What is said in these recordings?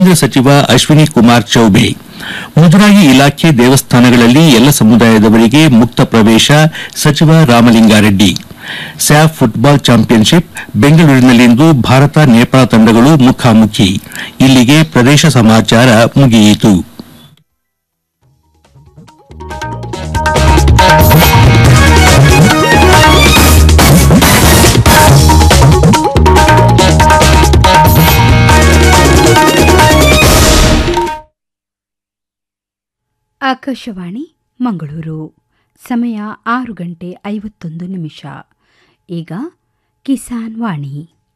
ಕೇಂದ್ರ ಸಚಿವ ಅಶ್ವಿನಿ ಕುಮಾರ್ ಚೌಬೆ ಮುಜರಾಯಿ ಇಲಾಖೆ ದೇವಸ್ಥಾನಗಳಲ್ಲಿ ಎಲ್ಲ ಸಮುದಾಯದವರಿಗೆ ಮುಕ್ತ ಪ್ರವೇಶ ಸಚಿವ ರಾಮಲಿಂಗಾರೆಡ್ಡಿ ಸ್ಯಾಫ್ ಫುಟ್ಬಾಲ್ ಚಾಂಪಿಯನ್ಶಿಪ್ ಬೆಂಗಳೂರಿನಲ್ಲಿಂದು ಭಾರತ ನೇಪಾಳ ತಂಡಗಳು ಮುಖಾಮುಖಿ ಇಲ್ಲಿಗೆ ಪ್ರದೇಶ ಸಮಾಚಾರ ಮುಗಿಯಿತು ಆಕಾಶವಾಣಿ ಮಂಗಳೂರು ಸಮಯ ಆರು ಗಂಟೆ ಐವತ್ತೊಂದು ನಿಮಿಷ ಈಗ ಕಿಸಾನ್ ವಾಣಿ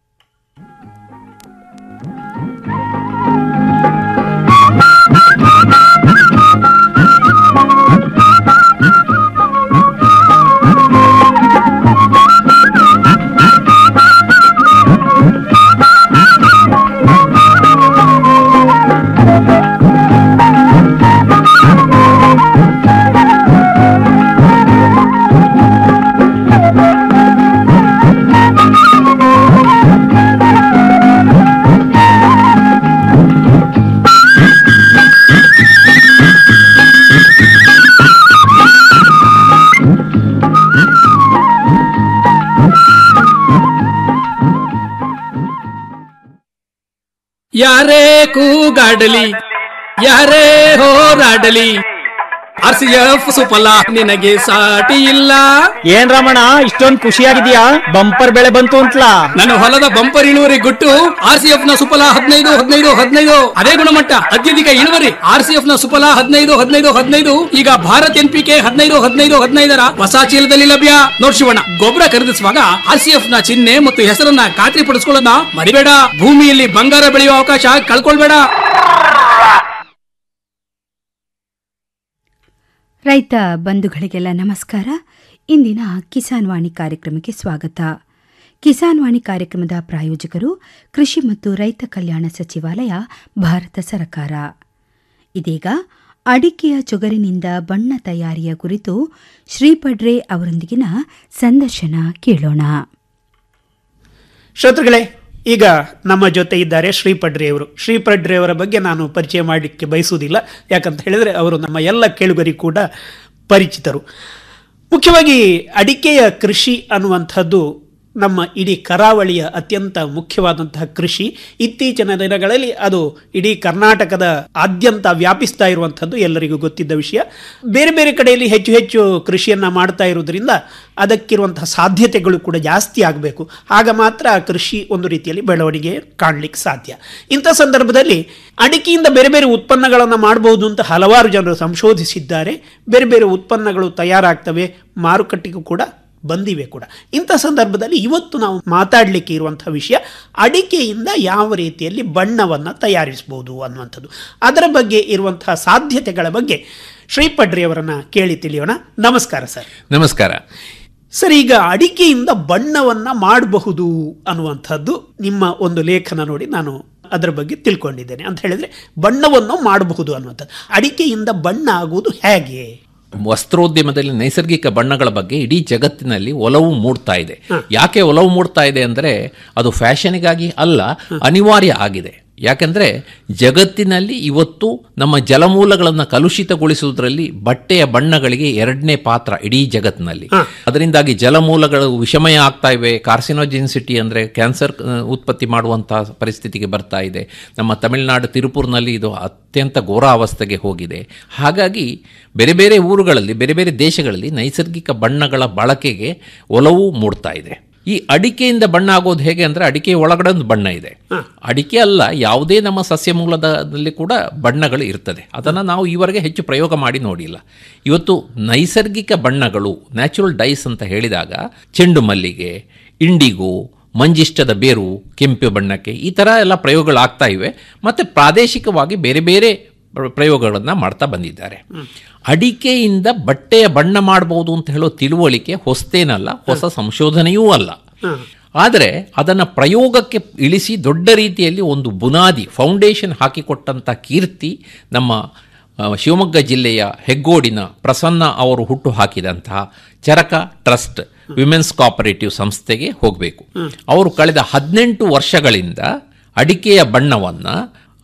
ಯಾರೇ ಕೂಗಾಡಲಿ ಯಾರೇ ಹೋರಾಡಲಿ ಆರ್ ಸಿ ಎಫ್ ಸುಫಲ ನಿನಗೆ ಸಾಟಿ ಇಲ್ಲ ಏನ್ ರಮಣ ಇಷ್ಟೊಂದ್ ಖುಷಿಯಾಗಿದ್ಯಾ ಬಂಪರ್ ಬೆಳೆ ಬಂತು ಅಂತಲಾ ನನ್ನ ಹೊಲದ ಬಂಪರ್ ಇಳುವರಿ ಗುಟ್ಟು ಆರ್ ಸಿ ಎಫ್ ನ ಸುಫಲ ಹದಿನೈದು ಹದಿನೈದು ಹದಿನೈದು ಅದೇ ಗುಣಮಟ್ಟ ಅತ್ಯಧಿಕ ಇಳುವರಿ ಆರ್ ಸಿ ಎಫ್ ನ ಸುಫಲ ಹದಿನೈದು ಹದಿನೈದು ಹದಿನೈದು ಈಗ ಭಾರತ್ ಎನ್ ಪಿ ಕೆ ಹದಿನೈದು ಹದಿನೈದು ಹದಿನೈದರ ಹೊಸ ಚೀಲದಲ್ಲಿ ಲಭ್ಯ ನೋಡ್ ಶಿವಣ್ಣ ಗೊಬ್ಬರ ಖರೀದಿಸುವಾಗ ಆರ್ ಸಿ ಎಫ್ ನ ಚಿಹ್ನೆ ಮತ್ತು ಹೆಸರನ್ನ ಖಾತ್ರಿ ಪಡಿಸ್ಕೊಳ್ಳೋದನ್ನ ಮರಿಬೇಡ ಭೂಮಿಯಲ್ಲಿ ಬಂಗಾರ ಬೆಳೆಯುವ ಅವಕಾಶ ಕಳ್ಕೊಳ್ಬೇಡ ರೈತ ಬಂಧುಗಳಿಗೆಲ್ಲ ನಮಸ್ಕಾರ ಇಂದಿನ ಕಿಸಾನ್ ವಾಣಿ ಕಾರ್ಯಕ್ರಮಕ್ಕೆ ಸ್ವಾಗತ ಕಿಸಾನ್ ವಾಣಿ ಕಾರ್ಯಕ್ರಮದ ಪ್ರಾಯೋಜಕರು ಕೃಷಿ ಮತ್ತು ರೈತ ಕಲ್ಯಾಣ ಸಚಿವಾಲಯ ಭಾರತ ಸರ್ಕಾರ ಇದೀಗ ಅಡಿಕೆಯ ಚೊಗರಿನಿಂದ ಬಣ್ಣ ತಯಾರಿಯ ಕುರಿತು ಶ್ರೀಪಡ್ರೆ ಅವರೊಂದಿಗಿನ ಸಂದರ್ಶನ ಕೇಳೋಣ ಶ್ರೋತೃಗಳೇ ಈಗ ನಮ್ಮ ಜೊತೆ ಇದ್ದಾರೆ ಶ್ರೀಪಡ್ರೆ ಅವರು ಶ್ರೀಪಡ್ರೆ ಅವರ ಬಗ್ಗೆ ನಾನು ಪರಿಚಯ ಮಾಡಲಿಕ್ಕೆ ಬಯಸುವುದಿಲ್ಲ ಯಾಕಂತ ಹೇಳಿದರೆ ಅವರು ನಮ್ಮ ಎಲ್ಲ ಕೇಳುಗರಿಗೆ ಕೂಡ ಪರಿಚಿತರು ಮುಖ್ಯವಾಗಿ ಅಡಿಕೆಯ ಕೃಷಿ ಅನ್ನುವಂಥದ್ದು ನಮ್ಮ ಇಡೀ ಕರಾವಳಿಯ ಅತ್ಯಂತ ಮುಖ್ಯವಾದಂತಹ ಕೃಷಿ ಇತ್ತೀಚಿನ ದಿನಗಳಲ್ಲಿ ಅದು ಇಡೀ ಕರ್ನಾಟಕದ ಆದ್ಯಂತ ವ್ಯಾಪಿಸ್ತಾ ಇರುವಂಥದ್ದು ಎಲ್ಲರಿಗೂ ಗೊತ್ತಿದ್ದ ವಿಷಯ ಬೇರೆ ಬೇರೆ ಕಡೆಯಲ್ಲಿ ಹೆಚ್ಚು ಹೆಚ್ಚು ಕೃಷಿಯನ್ನು ಮಾಡ್ತಾ ಇರೋದ್ರಿಂದ ಅದಕ್ಕಿರುವಂತಹ ಸಾಧ್ಯತೆಗಳು ಕೂಡ ಜಾಸ್ತಿ ಆಗಬೇಕು ಆಗ ಮಾತ್ರ ಆ ಕೃಷಿ ಒಂದು ರೀತಿಯಲ್ಲಿ ಬೆಳವಣಿಗೆ ಕಾಣಲಿಕ್ಕೆ ಸಾಧ್ಯ ಇಂಥ ಸಂದರ್ಭದಲ್ಲಿ ಅಡಿಕೆಯಿಂದ ಬೇರೆ ಬೇರೆ ಉತ್ಪನ್ನಗಳನ್ನು ಮಾಡಬಹುದು ಅಂತ ಹಲವಾರು ಜನರು ಸಂಶೋಧಿಸಿದ್ದಾರೆ ಬೇರೆ ಬೇರೆ ಉತ್ಪನ್ನಗಳು ತಯಾರಾಗ್ತವೆ ಮಾರುಕಟ್ಟೆಗೂ ಕೂಡ ಬಂದಿವೆ ಕೂಡ ಇಂಥ ಸಂದರ್ಭದಲ್ಲಿ ಇವತ್ತು ನಾವು ಮಾತಾಡಲಿಕ್ಕೆ ಇರುವಂತಹ ವಿಷಯ ಅಡಿಕೆಯಿಂದ ಯಾವ ರೀತಿಯಲ್ಲಿ ಬಣ್ಣವನ್ನು ತಯಾರಿಸಬಹುದು ಅನ್ನುವಂಥದ್ದು ಅದರ ಬಗ್ಗೆ ಇರುವಂತಹ ಸಾಧ್ಯತೆಗಳ ಬಗ್ಗೆ ಶ್ರೀಪಡ್ರಿಯವರನ್ನ ಕೇಳಿ ತಿಳಿಯೋಣ ನಮಸ್ಕಾರ ಸರ್ ನಮಸ್ಕಾರ ಸರ್ ಈಗ ಅಡಿಕೆಯಿಂದ ಬಣ್ಣವನ್ನ ಮಾಡಬಹುದು ಅನ್ನುವಂಥದ್ದು ನಿಮ್ಮ ಒಂದು ಲೇಖನ ನೋಡಿ ನಾನು ಅದರ ಬಗ್ಗೆ ತಿಳ್ಕೊಂಡಿದ್ದೇನೆ ಅಂತ ಹೇಳಿದ್ರೆ ಬಣ್ಣವನ್ನು ಮಾಡಬಹುದು ಅನ್ನುವಂಥದ್ದು ಅಡಿಕೆಯಿಂದ ಬಣ್ಣ ಆಗುವುದು ಹೇಗೆ ವಸ್ತ್ರೋದ್ಯಮದಲ್ಲಿ ನೈಸರ್ಗಿಕ ಬಣ್ಣಗಳ ಬಗ್ಗೆ ಇಡೀ ಜಗತ್ತಿನಲ್ಲಿ ಒಲವು ಮೂಡ್ತಾ ಇದೆ ಯಾಕೆ ಒಲವು ಮೂಡ್ತಾ ಇದೆ ಅಂದರೆ ಅದು ಫ್ಯಾಷನ್ಗಾಗಿ ಅಲ್ಲ ಅನಿವಾರ್ಯ ಆಗಿದೆ ಯಾಕಂದ್ರೆ ಜಗತ್ತಿನಲ್ಲಿ ಇವತ್ತು ನಮ್ಮ ಜಲಮೂಲಗಳನ್ನು ಕಲುಷಿತಗೊಳಿಸುವುದರಲ್ಲಿ ಬಟ್ಟೆಯ ಬಣ್ಣಗಳಿಗೆ ಎರಡನೇ ಪಾತ್ರ ಇಡೀ ಜಗತ್ತಿನಲ್ಲಿ ಅದರಿಂದಾಗಿ ಜಲಮೂಲಗಳು ವಿಷಮಯ ಆಗ್ತಾ ಇವೆ ಕಾರ್ಸಿನೋಜಿನ್ಸಿಟಿ ಅಂದ್ರೆ ಕ್ಯಾನ್ಸರ್ ಆ, ಉತ್ಪತ್ತಿ ಮಾಡುವಂತಹ ಪರಿಸ್ಥಿತಿಗೆ ಬರ್ತಾ ಇದೆ ನಮ್ಮ ತಮಿಳುನಾಡು ತಿರುಪುರ್ನಲ್ಲಿ ಇದು ಅತ್ಯಂತ ಘೋರಾವಸ್ಥೆಗೆ ಹೋಗಿದೆ ಹಾಗಾಗಿ ಬೇರೆ ಬೇರೆ ಊರುಗಳಲ್ಲಿ ಬೇರೆ ಬೇರೆ ದೇಶಗಳಲ್ಲಿ ನೈಸರ್ಗಿಕ ಬಣ್ಣಗಳ ಬಳಕೆಗೆ ಒಲವು ಮೂಡ್ತಾ ಇದೆ ಈ ಅಡಿಕೆಯಿಂದ ಬಣ್ಣ ಆಗೋದು ಹೇಗೆ ಅಂದ್ರೆ ಅಡಿಕೆ ಒಳಗಡೆ ಒಂದು ಬಣ್ಣ ಇದೆ ಅಡಿಕೆ ಅಲ್ಲ ಯಾವುದೇ ನಮ್ಮ ಸಸ್ಯ ಮೂಲದಲ್ಲಿ ಕೂಡ ಬಣ್ಣಗಳು ಇರ್ತದೆ ಅದನ್ನು ನಾವು ಈವರೆಗೆ ಹೆಚ್ಚು ಪ್ರಯೋಗ ಮಾಡಿ ನೋಡಿಲ್ಲ ಇವತ್ತು ನೈಸರ್ಗಿಕ ಬಣ್ಣಗಳು ನ್ಯಾಚುರಲ್ ಡೈಸ್ ಅಂತ ಹೇಳಿದಾಗ ಚೆಂಡು ಮಲ್ಲಿಗೆ ಇಂಡಿಗೋ ಮಂಜಿಷ್ಟದ ಬೇರು ಕೆಂಪು ಬಣ್ಣಕ್ಕೆ ಈ ಥರ ಎಲ್ಲ ಪ್ರಯೋಗಗಳಾಗ್ತಾ ಇವೆ ಮತ್ತು ಪ್ರಾದೇಶಿಕವಾಗಿ ಬೇರೆ ಬೇರೆ ಪ್ರಯೋಗಗಳನ್ನು ಮಾಡ್ತಾ ಬಂದಿದ್ದಾರೆ ಅಡಿಕೆಯಿಂದ ಬಟ್ಟೆಯ ಬಣ್ಣ ಮಾಡಬಹುದು ಅಂತ ಹೇಳೋ ತಿಳುವಳಿಕೆ ಹೊಸ್ತೇನಲ್ಲ ಹೊಸ ಸಂಶೋಧನೆಯೂ ಅಲ್ಲ ಆದರೆ ಅದನ್ನು ಪ್ರಯೋಗಕ್ಕೆ ಇಳಿಸಿ ದೊಡ್ಡ ರೀತಿಯಲ್ಲಿ ಒಂದು ಬುನಾದಿ ಫೌಂಡೇಶನ್ ಹಾಕಿಕೊಟ್ಟಂಥ ಕೀರ್ತಿ ನಮ್ಮ ಆ, ಶಿವಮೊಗ್ಗ ಜಿಲ್ಲೆಯ ಹೆಗ್ಗೋಡಿನ ಪ್ರಸನ್ನ ಅವರು ಹುಟ್ಟು ಹಾಕಿದಂತಹ ಚರಕ ಟ್ರಸ್ಟ್ ವಿಮೆನ್ಸ್ ಕೋಆಪರೇಟಿವ್ ಸಂಸ್ಥೆಗೆ ಹೋಗಬೇಕು ಅವರು ಕಳೆದ ಹದಿನೆಂಟು ವರ್ಷಗಳಿಂದ ಅಡಿಕೆಯ ಬಣ್ಣವನ್ನು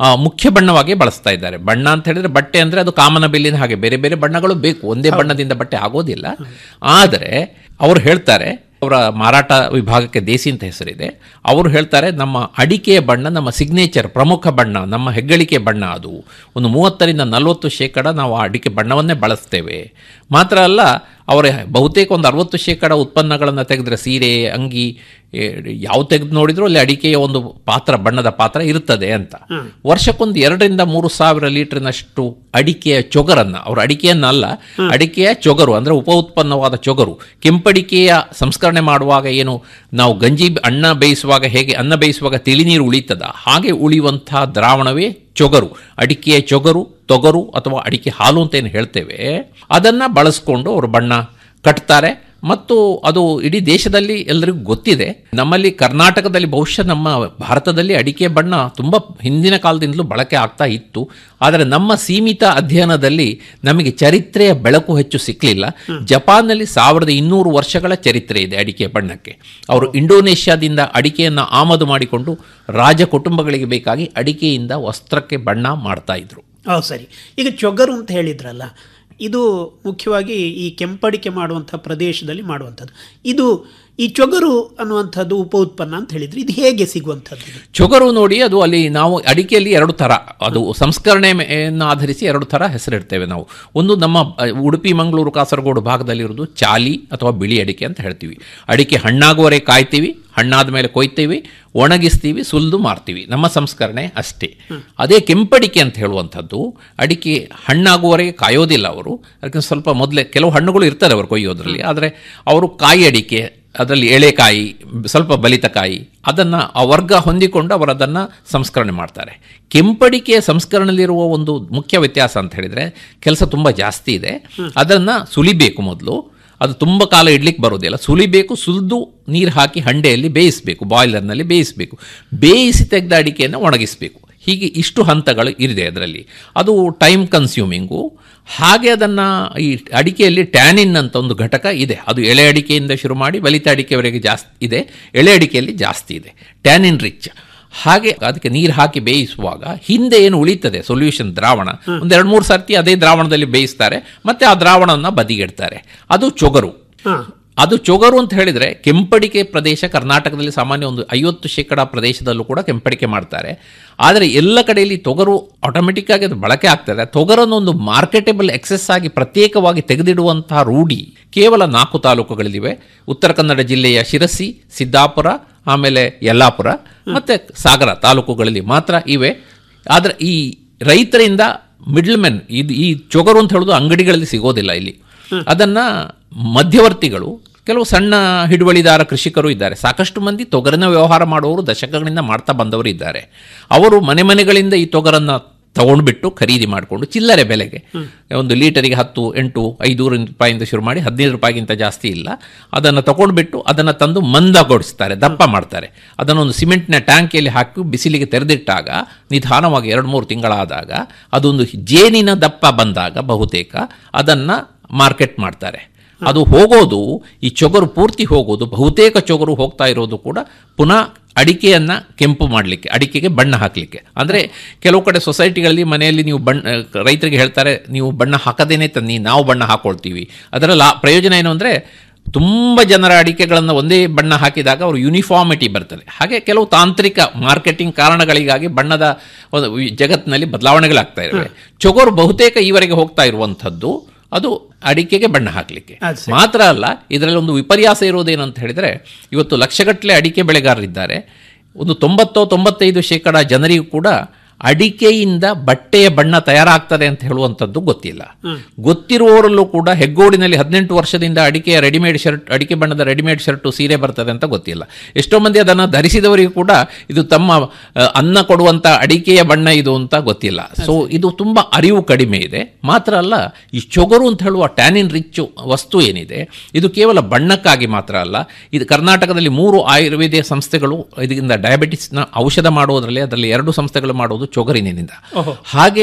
ಆ, ಮುಖ್ಯ ಬಣ್ಣವಾಗಿ ಬಳಸ್ತಾ ಇದ್ದಾರೆ ಬಣ್ಣ ಅಂತ ಹೇಳಿದ್ರೆ ಬಟ್ಟೆ ಅಂದ್ರೆ ಅದು ಕಾಮನ ಬಿಲ್ಲಿನ ಹಾಗೆ ಬೇರೆ ಬೇರೆ ಬಣ್ಣಗಳು ಬೇಕು ಒಂದೇ ಬಣ್ಣದಿಂದ ಬಟ್ಟೆ ಆಗೋದಿಲ್ಲ ಆದರೆ ಅವರು ಹೇಳ್ತಾರೆ ಅವರ ಮಾರಾಟ ವಿಭಾಗಕ್ಕೆ ದೇಸಿ ಅಂತ ಹೆಸರಿದೆ ಅವರು ಹೇಳ್ತಾರೆ ನಮ್ಮ ಅಡಿಕೆಯ ಬಣ್ಣ ನಮ್ಮ ಸಿಗ್ನೇಚರ್ ಪ್ರಮುಖ ಬಣ್ಣ ನಮ್ಮ ಹೆಗ್ಗಳಿಕೆ ಬಣ್ಣ ಅದು ಒಂದು ಮೂವತ್ತರಿಂದ ನಲವತ್ತು ಶೇಕಡ ನಾವು ಆ ಅಡಿಕೆ ಬಣ್ಣವನ್ನೇ ಬಳಸ್ತೇವೆ ಮಾತ್ರ ಅಲ್ಲ ಅವರ ಬಹುತೇಕ ಒಂದು ಅರವತ್ತು ಶೇಕಡ ಉತ್ಪನ್ನಗಳನ್ನು ತೆಗೆದ್ರೆ ಸೀರೆ ಅಂಗಿ ಏ, ಯಾವ ತೆಗೆದು ನೋಡಿದ್ರು ಅಲ್ಲಿ ಅಡಿಕೆಯ ಒಂದು ಪಾತ್ರ ಬಣ್ಣದ ಪಾತ್ರ ಇರ್ತದೆ ಅಂತ ವರ್ಷಕ್ಕೊಂದು ಎರಡರಿಂದ ಮೂರು ಸಾವಿರ ಲೀಟರ್ನಷ್ಟು ಅಡಿಕೆಯ ಚೊಗರನ್ನ ಅವರು ಅಡಿಕೆಯನ್ನಲ್ಲ ಅಡಿಕೆಯ ಚೊಗರು ಅಂದ್ರೆ ಉಪ ಉತ್ಪನ್ನವಾದ ಚೊಗರು ಕೆಂಪಡಿಕೆಯ ಸಂಸ್ಕರಣೆ ಮಾಡುವಾಗ ಏನು ನಾವು ಗಂಜಿ ಅನ್ನ ಬೇಯಿಸುವಾಗ ಹೇಗೆ ಅನ್ನ ಬೇಯಿಸುವಾಗ ತಿಳಿನೀರು ಉಳಿತದ ಹಾಗೆ ಉಳಿಯುವಂತಹ ದ್ರಾವಣವೇ ಚೊಗರು ಅಡಿಕೆಯ ಚೊಗರು ತೊಗರು ಅಥವಾ ಅಡಿಕೆ ಹಾಲು ಅಂತ ಏನು ಹೇಳ್ತೇವೆ ಅದನ್ನ ಬಳಸ್ಕೊಂಡು ಅವರು ಬಣ್ಣ ಕಟ್ತಾರೆ ಮತ್ತು ಅದು ಇಡೀ ದೇಶದಲ್ಲಿ ಎಲ್ಲರಿಗೂ ಗೊತ್ತಿದೆ ನಮ್ಮಲ್ಲಿ ಕರ್ನಾಟಕದಲ್ಲಿ ಬಹುಶಃ ನಮ್ಮ ಭಾರತದಲ್ಲಿ ಅಡಿಕೆ ಬಣ್ಣ ತುಂಬ ಹಿಂದಿನ ಕಾಲದಿಂದಲೂ ಬಳಕೆ ಆಗ್ತಾ ಇತ್ತು ಆದರೆ ನಮ್ಮ ಸೀಮಿತ ಅಧ್ಯಯನದಲ್ಲಿ ನಮಗೆ ಚರಿತ್ರೆಯ ಬೆಳಕು ಹೆಚ್ಚು ಸಿಕ್ಕಲಿಲ್ಲ ಜಪಾನ್ನಲ್ಲಿ ಸಾವಿರದ ಇನ್ನೂರು ವರ್ಷಗಳ ಚರಿತ್ರೆ ಇದೆ ಅಡಿಕೆ ಬಣ್ಣಕ್ಕೆ ಅವರು ಇಂಡೋನೇಷ್ಯಾದಿಂದ ಅಡಿಕೆಯನ್ನು ಆಮದು ಮಾಡಿಕೊಂಡು ರಾಜ ಕುಟುಂಬಗಳಿಗೆ ಬೇಕಾಗಿ ಅಡಿಕೆಯಿಂದ ವಸ್ತ್ರಕ್ಕೆ ಬಣ್ಣ ಮಾಡ್ತಾ ಇದ್ರು ಹೌದು ಸರಿ ಈಗ ಚೊಗರು ಅಂತ ಹೇಳಿದ್ರಲ್ಲ ಇದು ಮುಖ್ಯವಾಗಿ ಈ ಕೆಂಪಡಿಕೆ ಮಾಡುವಂಥ ಪ್ರದೇಶದಲ್ಲಿ ಮಾಡುವಂಥದ್ದು ಇದು ಈ ಚೊಗರು ಅನ್ನುವಂಥದ್ದು ಉಪ ಉತ್ಪನ್ನ ಅಂತ ಹೇಳಿದ್ರೆ ಇದು ಹೇಗೆ ಸಿಗುವಂಥದ್ದು ಇದು? ಚೊಗರು ನೋಡಿ ಅದು ಅಲ್ಲಿ ನಾವು ಅಡಿಕೆಯಲ್ಲಿ ಎರಡು ಥರ ಅದು ಸಂಸ್ಕರಣೆಯನ್ನು ಆಧರಿಸಿ ಎರಡು ಥರ ಹೆಸರಿಡ್ತೇವೆ ನಾವು ಒಂದು ನಮ್ಮ ಅ, ಉಡುಪಿ ಮಂಗಳೂರು ಕಾಸರಗೋಡು ಭಾಗದಲ್ಲಿರೋದು ಚಾಲಿ ಅಥವಾ ಬಿಳಿ ಅಡಿಕೆ ಅಂತ ಹೇಳ್ತೀವಿ ಅಡಿಕೆ ಹಣ್ಣಾಗುವವರೆಗೆ ಕಾಯ್ತೀವಿ ಹಣ್ಣಾದ ಮೇಲೆ ಕೊಯ್ತೀವಿ ಒಣಗಿಸ್ತೀವಿ ಸುಲಿದು ಮಾರ್ತೀವಿ ನಮ್ಮ ಸಂಸ್ಕರಣೆ ಅಷ್ಟೇ ಅದೇ ಕೆಂಪಡಿಕೆ ಅಂತ ಹೇಳುವಂಥದ್ದು ಅಡಿಕೆ ಹಣ್ಣಾಗುವವರೆಗೆ ಕಾಯೋದಿಲ್ಲ ಅವರು ಅದಕ್ಕೆ ಸ್ವಲ್ಪ ಮೊದಲೇ ಕೆಲವು ಹಣ್ಣುಗಳು ಇರ್ತಾರೆ ಅವರು ಕೊಯ್ಯೋದ್ರಲ್ಲಿ ಆದರೆ ಅವರು ಕಾಯಿ ಅಡಿಕೆ ಅದರಲ್ಲಿ ಎಳೆಕಾಯಿ ಸ್ವಲ್ಪ ಬಲಿತ ಕಾಯಿ ಅದನ್ನು ಆ ವರ್ಗ ಹೊಂದಿಕೊಂಡು ಅವರು ಅದನ್ನು ಸಂಸ್ಕರಣೆ ಮಾಡ್ತಾರೆ ಕೆಂಪಡಿಕೆಯ ಸಂಸ್ಕರಣೆಯಲ್ಲಿರುವ ಒಂದು ಮುಖ್ಯ ವ್ಯತ್ಯಾಸ ಅಂತ ಹೇಳಿದರೆ ಕೆಲಸ ತುಂಬ ಜಾಸ್ತಿ ಇದೆ ಅದನ್ನು ಸುಲಿಬೇಕು ಮೊದಲು ಅದು ತುಂಬ ಕಾಲ ಇಡ್ಲಿಕ್ಕೆ ಬರೋದಿಲ್ಲ ಸುಲಿಬೇಕು ಸುಲಿದು ನೀರು ಹಾಕಿ ಹಂಡೆಯಲ್ಲಿ ಬೇಯಿಸಬೇಕು ಬಾಯ್ಲರ್ನಲ್ಲಿ ಬೇಯಿಸಬೇಕು ಬೇಯಿಸಿ ತೆಗೆದ ಅಡಿಕೆಯನ್ನು ಒಣಗಿಸಬೇಕು ಹೀಗೆ ಇಷ್ಟು ಹಂತಗಳು ಇದೆ ಅದರಲ್ಲಿ ಅದು ಟೈಮ್ ಕನ್ಸ್ಯೂಮಿಂಗು ಹಾಗೆ ಅದನ್ನು ಈ ಅಡಿಕೆಯಲ್ಲಿ ಟ್ಯಾನಿನ್ ಅಂತ ಒಂದು ಘಟಕ ಇದೆ ಅದು ಎಳೆ ಅಡಿಕೆಯಿಂದ ಶುರು ಮಾಡಿ ಬಲಿತ ಅಡಿಕೆವರೆಗೆ ಜಾಸ್ತಿ ಇದೆ ಎಳೆ ಅಡಿಕೆಯಲ್ಲಿ ಜಾಸ್ತಿ ಇದೆ ಟ್ಯಾನಿನ್ ರಿಚ್ ಹಾಗೆ ಅದಕ್ಕೆ ನೀರು ಹಾಕಿ ಬೇಯಿಸುವಾಗ ಹಿಂದೆ ಏನು ಉಳಿತದೆ ಸೊಲ್ಯೂಷನ್ ದ್ರಾವಣ ಒಂದು ಎರಡು ಮೂರು ಸರ್ತಿ ಅದೇ ದ್ರಾವಣದಲ್ಲಿ ಬೇಯಿಸ್ತಾರೆ ಮತ್ತೆ ಆ ದ್ರಾವಣವನ್ನು ಬದಿಗಿಡ್ತಾರೆ ಅದು ಚೊಗರು ಅದು ಚೊಗರು ಅಂತ ಹೇಳಿದ್ರೆ ಕೆಂಪಡಿಕೆ ಪ್ರದೇಶ ಕರ್ನಾಟಕದಲ್ಲಿ ಸಾಮಾನ್ಯ ಒಂದು ಐವತ್ತು ಶೇಕಡ ಪ್ರದೇಶದಲ್ಲೂ ಕೂಡ ಕೆಂಪಡಿಕೆ ಮಾಡ್ತಾರೆ ಆದರೆ ಎಲ್ಲ ಕಡೆಯಲ್ಲಿ ತೊಗರು ಆಟೋಮೆಟಿಕ್ ಆಗಿ ಅದು ಬಳಕೆ ಆಗ್ತದೆ ತೊಗರನ್ನು ಒಂದು ಮಾರ್ಕೆಟೇಬಲ್ ಎಕ್ಸೆಸ್ ಆಗಿ ಪ್ರತ್ಯೇಕವಾಗಿ ತೆಗೆದಿಡುವಂತಹ ರೂಢಿ ಕೇವಲ ನಾಲ್ಕು ತಾಲೂಕುಗಳಲ್ಲಿವೆ ಉತ್ತರ ಕನ್ನಡ ಜಿಲ್ಲೆಯ ಶಿರಸಿ ಸಿದ್ದಾಪುರ ಆಮೇಲೆ ಯಲ್ಲಾಪುರ ಮತ್ತೆ ಸಾಗರ ತಾಲೂಕುಗಳಲ್ಲಿ ಮಾತ್ರ ಇವೆ ಆದರೆ ಈ ರೈತರಿಂದ ಮಿಡ್ಲ್ ಮೆನ್ ಇದು ಈ ಚೊಗರು ಅಂತ ಹೇಳೋದು ಅಂಗಡಿಗಳಲ್ಲಿ ಸಿಗೋದಿಲ್ಲ ಇಲ್ಲಿ ಅದನ್ನ ಮಧ್ಯವರ್ತಿಗಳು ಕೆಲವು ಸಣ್ಣ ಹಿಡುವಳಿದಾರ ಕೃಷಿಕರು ಇದ್ದಾರೆ ಸಾಕಷ್ಟು ಮಂದಿ ತೊಗರಿನ ವ್ಯವಹಾರ ಮಾಡುವವರು ದಶಕಗಳಿಂದ ಮಾಡ್ತಾ ಬಂದವರು ಇದ್ದಾರೆ ಅವರು ಮನೆ ಮನೆಗಳಿಂದ ಈ ತೊಗರನ್ನ ತಗೊಂಡ್ಬಿಟ್ಟು ಖರೀದಿ ಮಾಡಿಕೊಂಡು ಚಿಲ್ಲರೆ ಬೆಲೆಗೆ ಒಂದು ಲೀಟರಿಗೆ ಹತ್ತು ಎಂಟು ಐದು ರೂಪಾಯಿಂದ ಶುರು ಮಾಡಿ ಹದಿನೈದು ರೂಪಾಯಿಗಿಂತ ಜಾಸ್ತಿ ಇಲ್ಲ ಅದನ್ನು ತಗೊಂಡ್ಬಿಟ್ಟು ಅದನ್ನು ತಂದು ಮಂದಗೊಳಿಸ್ತಾರೆ ದಪ್ಪ ಮಾಡ್ತಾರೆ ಅದನ್ನೊಂದು ಸಿಮೆಂಟ್ನ ಟ್ಯಾಂಕಿಯಲ್ಲಿ ಹಾಕಿ ಬಿಸಿಲಿಗೆ ತೆರೆದಿಟ್ಟಾಗ ನಿಧಾನವಾಗಿ ಎರಡು ಮೂರು ತಿಂಗಳಾದಾಗ ಅದೊಂದು ಜೇನಿನ ದಪ್ಪ ಬಂದಾಗ ಬಹುತೇಕ ಅದನ್ನು ಮಾರ್ಕೆಟ್ ಮಾಡ್ತಾರೆ ಅದು ಹೋಗೋದು ಈ ಚೊಗರು ಪೂರ್ತಿ ಹೋಗೋದು ಬಹುತೇಕ ಚೊಗರು ಹೋಗ್ತಾ ಇರೋದು ಕೂಡ ಪುನಃ ಅಡಿಕೆಯನ್ನ ಕೆಂಪು ಮಾಡಲಿಕ್ಕೆ ಅಡಿಕೆಗೆ ಬಣ್ಣ ಹಾಕಲಿಕ್ಕೆ ಅಂದರೆ ಕೆಲವು ಕಡೆ ಸೊಸೈಟಿಗಳಲ್ಲಿ ಮನೆಯಲ್ಲಿ ನೀವು ಬಣ್ಣ ರೈತರಿಗೆ ಹೇಳ್ತಾರೆ ನೀವು ಬಣ್ಣ ಹಾಕದೇನೆ ತನ್ನಿ ನಾವು ಬಣ್ಣ ಹಾಕೊಳ್ತೀವಿ ಅದರ ಲಾ ಪ್ರಯೋಜನ ಏನು ಅಂದರೆ ತುಂಬ ಜನರ ಅಡಿಕೆಗಳನ್ನು ಒಂದೇ ಬಣ್ಣ ಹಾಕಿದಾಗ ಅವರು ಯೂನಿಫಾರ್ಮಿಟಿ ಬರ್ತದೆ ಹಾಗೆ ಕೆಲವು ತಾಂತ್ರಿಕ ಮಾರ್ಕೆಟಿಂಗ್ ಕಾರಣಗಳಿಗಾಗಿ ಬಣ್ಣದ ಒಂದು ವಿ- ಜಗತ್ತಿನಲ್ಲಿ ಬದಲಾವಣೆಗಳಾಗ್ತಾ ಇವೆ ಚೊಗರು ಬಹುತೇಕ ಈವರೆಗೆ ಹೋಗ್ತಾ ಇರುವಂಥದ್ದು ಅದು ಅಡಿಕೆಗೆ ಬಣ್ಣ ಹಾಕಲಿಕ್ಕೆ ಅದ್ ಸರಿ. ಮಾತ್ರ ಅಲ್ಲ ಇದರಲ್ಲಿ ಒಂದು ವಿಪರ್ಯಾಸ ಇರೋದೇನು ಅಂತ ಹೇಳಿದರೆ ಇವತ್ತು ಲಕ್ಷಗಟ್ಟಲೆ ಅಡಿಕೆ ಬೆಳೆಗಾರರಿದ್ದಾರೆ ಒಂದು ತೊಂಬತ್ತೋ ತೊಂಬತ್ತೈದು ಶೇಕಡ ಜನರಿಗೂ ಕೂಡ ಅಡಿಕೆಯಿಂದ ಬಟ್ಟೆಯ ಬಣ್ಣ ತಯಾರಾಗ್ತದೆ ಅಂತ ಹೇಳುವಂಥದ್ದು ಗೊತ್ತಿಲ್ಲ ಗೊತ್ತಿರುವವರಲ್ಲೂ ಕೂಡ ಹೆಗ್ಗೋಡಿನಲ್ಲಿ ಹದಿನೆಂಟು ವರ್ಷದಿಂದ ಅಡಿಕೆಯ ರೆಡಿಮೇಡ್ ಶರ್ಟ್ ಅಡಿಕೆ ಬಣ್ಣದ ರೆಡಿಮೇಡ್ ಶರ್ಟು ಸೀರೆ ಬರ್ತದೆ ಅಂತ ಗೊತ್ತಿಲ್ಲ ಎಷ್ಟೋ ಮಂದಿ ಅದನ್ನು ಧರಿಸಿದವರಿಗೂ ಕೂಡ ಇದು ತಮ್ಮ ಅ, ಅನ್ನ ಕೊಡುವಂಥ ಅಡಿಕೆಯ ಬಣ್ಣ ಇದು ಅಂತ ಗೊತ್ತಿಲ್ಲ ಸೊ ಇದು ತುಂಬ ಅರಿವು ಕಡಿಮೆ ಇದೆ ಮಾತ್ರ ಅಲ್ಲ ಈ ಚೊಗರು ಅಂತ ಹೇಳುವ ಟ್ಯಾನಿನ್ ರಿಚ್ ವಸ್ತು ಏನಿದೆ ಇದು ಕೇವಲ ಬಣ್ಣಕ್ಕಾಗಿ ಮಾತ್ರ ಅಲ್ಲ ಇದು ಕರ್ನಾಟಕದಲ್ಲಿ ಮೂರು ಆಯುರ್ವೇದ ಸಂಸ್ಥೆಗಳು ಇದರಿಂದ ಡಯಾಬಿಟಿಸ್ನ ಔಷಧ ಮಾಡುವುದರಲ್ಲಿ ಅದರಲ್ಲಿ ಎರಡು ಸಂಸ್ಥೆಗಳು ಮಾಡುವುದು ಚೊಗರಿನಿಂದ ಹಾಗೆ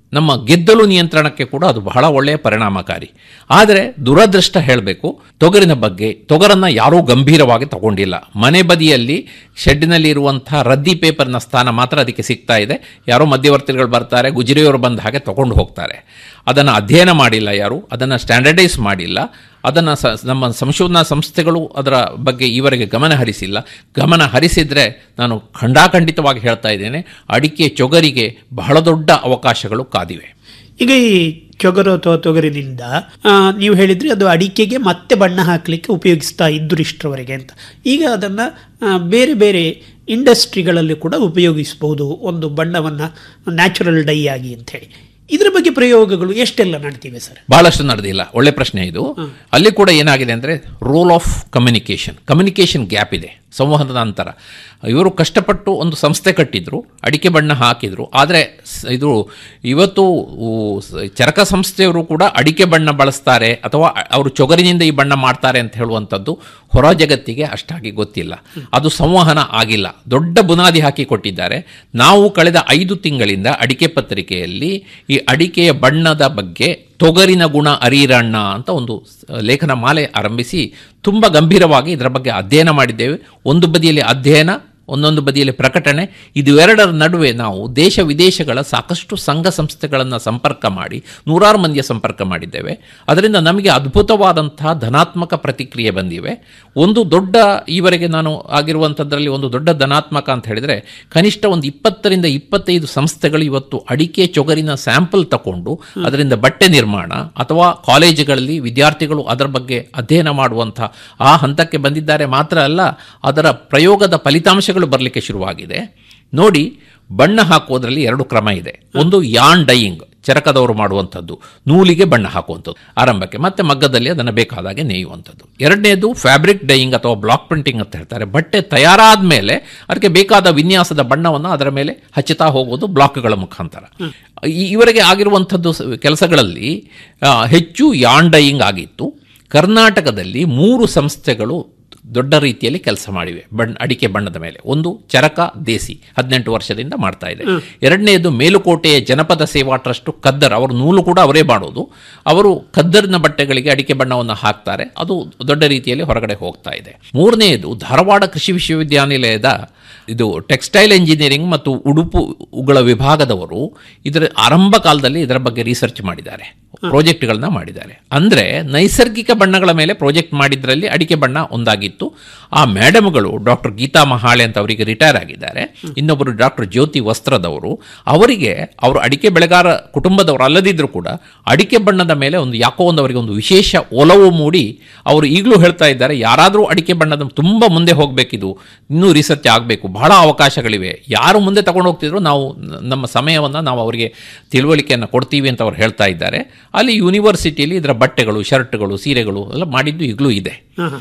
ನಮ್ಮ ಗೆದ್ದಲು ನಿಯಂತ್ರಣಕ್ಕೆ ಕೂಡ ಅದು ಬಹಳ ಒಳ್ಳೆಯ ಪರಿಣಾಮಕಾರಿ ಆದರೆ ದುರದೃಷ್ಟ ಹೇಳಬೇಕು ತೊಗರಿನ ಬಗ್ಗೆ ತೊಗರನ್ನ ಯಾರೂ ಗಂಭೀರವಾಗಿ ತಗೊಂಡಿಲ್ಲ ಮನೆ ಬದಿಯಲ್ಲಿ ಶೆಡ್ನಲ್ಲಿ ಇರುವಂತಹ ರದ್ದಿ ಪೇಪರ್ನ ಸ್ಥಾನ ಮಾತ್ರ ಅದಕ್ಕೆ ಸಿಗ್ತಾ ಇದೆ ಯಾರೋ ಮಧ್ಯವರ್ತಿಗಳು ಬರ್ತಾರೆ ಗುಜರಿಯವರು ಬಂದ ಹಾಗೆ ತಗೊಂಡು ಹೋಗ್ತಾರೆ ಅದನ್ನು ಅಧ್ಯಯನ ಮಾಡಿಲ್ಲ ಯಾರು ಅದನ್ನು ಸ್ಟ್ಯಾಂಡರ್ಡೈಸ್ ಮಾಡಿಲ್ಲ ಅದನ್ನು ಸ ನಮ್ಮ ಸಂಶೋಧನಾ ಸಂಸ್ಥೆಗಳು ಅದರ ಬಗ್ಗೆ ಈವರೆಗೆ ಗಮನ ಹರಿಸಿಲ್ಲ ಗಮನ ಹರಿಸಿದರೆ ನಾನು ಖಂಡಾಖಂಡಿತವಾಗಿ ಹೇಳ್ತಾ ಇದ್ದೇನೆ ಅಡಿಕೆ ಚೊಗರಿಗೆ ಬಹಳ ದೊಡ್ಡ ಅವಕಾಶಗಳು ಕಾದಿವೆ ಈಗ ಈ ಚೊಗರು ಅಥವಾ ತೊಗರಿನಿಂದ ಆ, ನೀವು ಹೇಳಿದ್ರಿ ಅದು ಅಡಿಕೆಗೆ ಮತ್ತೆ ಬಣ್ಣ ಹಾಕಲಿಕ್ಕೆ ಉಪಯೋಗಿಸ್ತಾ ಇದ್ರು ಇಷ್ಟರವರೆಗೆ ಅಂತ ಈಗ ಅದನ್ನು ಬೇರೆ ಬೇರೆ ಇಂಡಸ್ಟ್ರಿಗಳಲ್ಲಿ ಕೂಡ ಉಪಯೋಗಿಸಬಹುದು ಒಂದು ಬಣ್ಣವನ್ನು ನ್ಯಾಚುರಲ್ ಡೈ ಆಗಿ ಅಂತ ಹೇಳಿ ಇದರ ಬಗ್ಗೆ ಪ್ರಯೋಗಗಳು ಎಷ್ಟೆಲ್ಲ ನಡ್ತಿವೆ ಸರ್ ಬಹಳಷ್ಟು ನಡೆದಿಲ್ಲ ಒಳ್ಳೆ ಪ್ರಶ್ನೆ ಇದು ಅಲ್ಲಿ ಕೂಡ ಏನಾಗಿದೆ ಅಂದರೆ role of communication communication gap ಇದೆ ಸಂವಹನದ ಅಂತರ ಇವರು ಕಷ್ಟಪಟ್ಟು ಒಂದು ಸಂಸ್ಥೆ ಕಟ್ಟಿದ್ರು ಅಡಿಕೆ ಬಣ್ಣ ಹಾಕಿದ್ರು ಆದರೆ ಸ್- ಇದು ಇವತ್ತು ಊ, ಸ- ಚರಕ ಸಂಸ್ಥೆಯವರು ಕೂಡ ಅಡಿಕೆ ಬಣ್ಣ ಬಳಸ್ತಾರೆ ಅಥವಾ ಅ- ಅವರು ಚೊಗರಿನಿಂದ ಈ ಬಣ್ಣ ಮಾಡ್ತಾರೆ ಅಂತ ಹೇಳುವಂಥದ್ದು ಹೊರ ಜಗತ್ತಿಗೆ ಅಷ್ಟಾಗಿ ಗೊತ್ತಿಲ್ಲ ಅದು ಸಂವಹನ ಆಗಿಲ್ಲ ದೊಡ್ಡ ಬುನಾದಿ ಹಾಕಿ ಕೊಟ್ಟಿದ್ದಾರೆ ನಾವು ಕಳೆದ ಐದು ತಿಂಗಳಿಂದ ಅಡಿಕೆ ಪತ್ರಿಕೆಯಲ್ಲಿ ಈ ಅಡಿಕೆಯ ಬಣ್ಣದ ಬಗ್ಗೆ ತೊಗರಿನ ಗುಣ ಅರೀರಣ್ಣ ಅಂತ ಒಂದು ಸ- ಲೇಖನ ಮಾಲೆ ಆರಂಭಿಸಿ ತುಂಬ ಗಂಭೀರವಾಗಿ ಇದರ ಬಗ್ಗೆ ಅಧ್ಯಯನ ಮಾಡಿದ್ದೇವೆ ಒಂದು ಬದಿಯಲ್ಲಿ ಅಧ್ಯಯನ ಒಂದೊಂದು ಬದಿಯಲ್ಲಿ ಪ್ರಕಟಣೆ ಇದು ಎರಡರ ನಡುವೆ ನಾವು ದೇಶ ವಿದೇಶಗಳ ಸಾಕಷ್ಟು ಸಂಘ ಸಂಸ್ಥೆಗಳನ್ನು ಸಂಪರ್ಕ ಮಾಡಿ ನೂರಾರು ಮಂದಿಯ ಸಂಪರ್ಕ ಮಾಡಿದ್ದೇವೆ ಅದರಿಂದ ನಮಗೆ ಅದ್ಭುತವಾದಂತಹ ಧನಾತ್ಮಕ ಪ್ರತಿಕ್ರಿಯೆ ಬಂದಿವೆ ಒಂದು ದೊಡ್ಡ ಈವರೆಗೆ ನಾನು ಆಗಿರುವಂಥದ್ರಲ್ಲಿ ಒಂದು ದೊಡ್ಡ ಧನಾತ್ಮಕ ಅಂತ ಹೇಳಿದರೆ ಕನಿಷ್ಠ ಒಂದು ಇಪ್ಪತ್ತರಿಂದ ಇಪ್ಪತ್ತೈದು ಸಂಸ್ಥೆಗಳು ಇವತ್ತು ಅಡಿಕೆ ಚೊಗರಿನ ಸ್ಯಾಂಪಲ್ ತಗೊಂಡು ಅದರಿಂದ ಬಟ್ಟೆ ನಿರ್ಮಾಣ ಅಥವಾ ಕಾಲೇಜುಗಳಲ್ಲಿ ವಿದ್ಯಾರ್ಥಿಗಳು ಅದರ ಬಗ್ಗೆ ಅಧ್ಯಯನ ಮಾಡುವಂಥ ಆ ಹಂತಕ್ಕೆ ಬಂದಿದ್ದಾರೆ ಮಾತ್ರ ಅಲ್ಲ ಅದರ ಪ್ರಯೋಗದ ಫಲಿತಾಂಶಗಳು ಬರಲಿಕ್ಕೆ ಶುರುವಾಗಿದೆ ನೋಡಿ ಬಣ್ಣ ಹಾಕುವುದರಲ್ಲಿ ಎರಡು ಕ್ರಮ ಇದೆ ಒಂದು ಯಾನ್ ಡೈಯಿಂಗ್ ಚರಕದವರು ಮಾಡುವಂಥದ್ದು ನೂಲಿಗೆ ಬಣ್ಣ ಹಾಕುವಂಥದ್ದು ಆರಂಭಕ್ಕೆ ಮತ್ತೆ ಮಗ್ಗದಲ್ಲಿ ಅದನ್ನು ಬೇಕಾದಾಗೆ ನೇಯುವಂಥದ್ದು ಎರಡನೇದು ಫ್ಯಾಬ್ರಿಕ್ ಡೈಯಿಂಗ್ ಅಥವಾ ಬ್ಲಾಕ್ ಪ್ರಿಂಟಿಂಗ್ ಅಂತ ಹೇಳ್ತಾರೆ ಬಟ್ಟೆ ತಯಾರಾದ ಮೇಲೆ ಅದಕ್ಕೆ ಬೇಕಾದ ವಿನ್ಯಾಸದ ಬಣ್ಣವನ್ನು ಅದರ ಮೇಲೆ ಹಚ್ಚುತ್ತಾ ಹೋಗುವುದು ಬ್ಲಾಕ್ಗಳ ಮುಖಾಂತರ ಈ- ಈವರೆಗೆ ಆಗಿರುವಂಥದ್ದು ಸ- ಕೆಲಸಗಳಲ್ಲಿ ಆ, ಹೆಚ್ಚು ಯಾನ್ ಡೈಯಿಂಗ್ ಆಗಿತ್ತು ಕರ್ನಾಟಕದಲ್ಲಿ ಮೂರು ಸಂಸ್ಥೆಗಳು ದೊಡ್ಡ ರೀತಿಯಲ್ಲಿ ಕೆಲಸ ಮಾಡಿವೆ ಬಣ್ಣ ಅಡಿಕೆ ಬಣ್ಣದ ಮೇಲೆ ಒಂದು ಚರಕ ದೇಸಿ ಹದಿನೆಂಟು ವರ್ಷದಿಂದ ಮಾಡ್ತಾ ಇದೆ ಎರಡನೆಯದು ಮೇಲುಕೋಟೆಯ ಜನಪದ ಸೇವಾ ಟ್ರಸ್ಟ್ ಕದ್ದರ್ ಅವರು ನೂಲು ಕೂಡ ಅವರೇ ಮಾಡೋದು ಅವರು ಕದ್ದರ್ನ ಬಟ್ಟೆಗಳಿಗೆ ಅಡಿಕೆ ಬಣ್ಣವನ್ನು ಹಾಕ್ತಾರೆ ಅದು ದೊಡ್ಡ ರೀತಿಯಲ್ಲಿ ಹೊರಗಡೆ ಹೋಗ್ತಾ ಇದೆ ಮೂರನೆಯದು ಧಾರವಾಡ ಕೃಷಿ ವಿಶ್ವವಿದ್ಯಾನಿಲಯದ ಇದು ಟೆಕ್ಸ್ಟೈಲ್ ಎಂಜಿನಿಯರಿಂಗ್ ಮತ್ತು ಉಡುಪುಗಳ ವಿಭಾಗದವರು ಇದರ ಆರಂಭ ಕಾಲದಲ್ಲಿ ಇದರ ಬಗ್ಗೆ ರಿಸರ್ಚ್ ಮಾಡಿದ್ದಾರೆ ಪ್ರಾಜೆಕ್ಟ್ಗಳನ್ನ ಮಾಡಿದ್ದಾರೆ ಅಂದರೆ ನೈಸರ್ಗಿಕ ಬಣ್ಣಗಳ ಮೇಲೆ ಪ್ರಾಜೆಕ್ಟ್ ಮಾಡಿದ್ರಲ್ಲಿ ಅಡಿಕೆ ಬಣ್ಣ ಒಂದಾಗಿತ್ತು ಆ ಮೇಡಮ್ಗಳು ಡಾಕ್ಟರ್ ಗೀತಾ ಮಹಾಳೆ ಅಂತ ಅವರಿಗೆ ರಿಟೈರ್ ಆಗಿದ್ದಾರೆ ಇನ್ನೊಬ್ಬರು ಡಾಕ್ಟರ್ ಜ್ಯೋತಿ ವಸ್ತ್ರದವರು ಅವರಿಗೆ ಅವರು ಅಡಿಕೆ ಬೆಳೆಗಾರ ಕುಟುಂಬದವರು ಅಲ್ಲದಿದ್ದರೂ ಕೂಡ ಅಡಿಕೆ ಬಣ್ಣದ ಮೇಲೆ ಒಂದು ಯಾಕೋ ಒಂದು ಅವರಿಗೆ ಒಂದು ವಿಶೇಷ ಒಲವು ಮೂಡಿ ಅವರು ಈಗಲೂ ಹೇಳ್ತಾ ಇದ್ದಾರೆ ಯಾರಾದರೂ ಅಡಿಕೆ ಬಣ್ಣದ ತುಂಬ ಮುಂದೆ ಹೋಗಬೇಕಿದು ಇನ್ನೂ ರಿಸರ್ಚ್ ಆಗಬೇಕು ಬಹಳ ಅವಕಾಶಗಳಿವೆ ಯಾರು ಮುಂದೆ ತಗೊಂಡು ಹೋಗ್ತಿದ್ರು ನಾವು ನ- ನಮ್ಮ ಸಮಯವನ್ನು ನಾವು ಅವರಿಗೆ ತಿಳುವಳಿಕೆಯನ್ನು ಕೊಡ್ತೀವಿ ಅಂತ ಅವ್ರು ಹೇಳ್ತಾ ಇದ್ದಾರೆ ಅಲ್ಲಿ ಯೂನಿವರ್ಸಿಟಿಯಲ್ಲಿ ಇದರ ಬಟ್ಟೆಗಳು ಶರ್ಟ್ಗಳು ಸೀರೆಗಳು ಎಲ್ಲ ಮಾಡಿದ್ದು ಈಗಲೂ ಇದೆ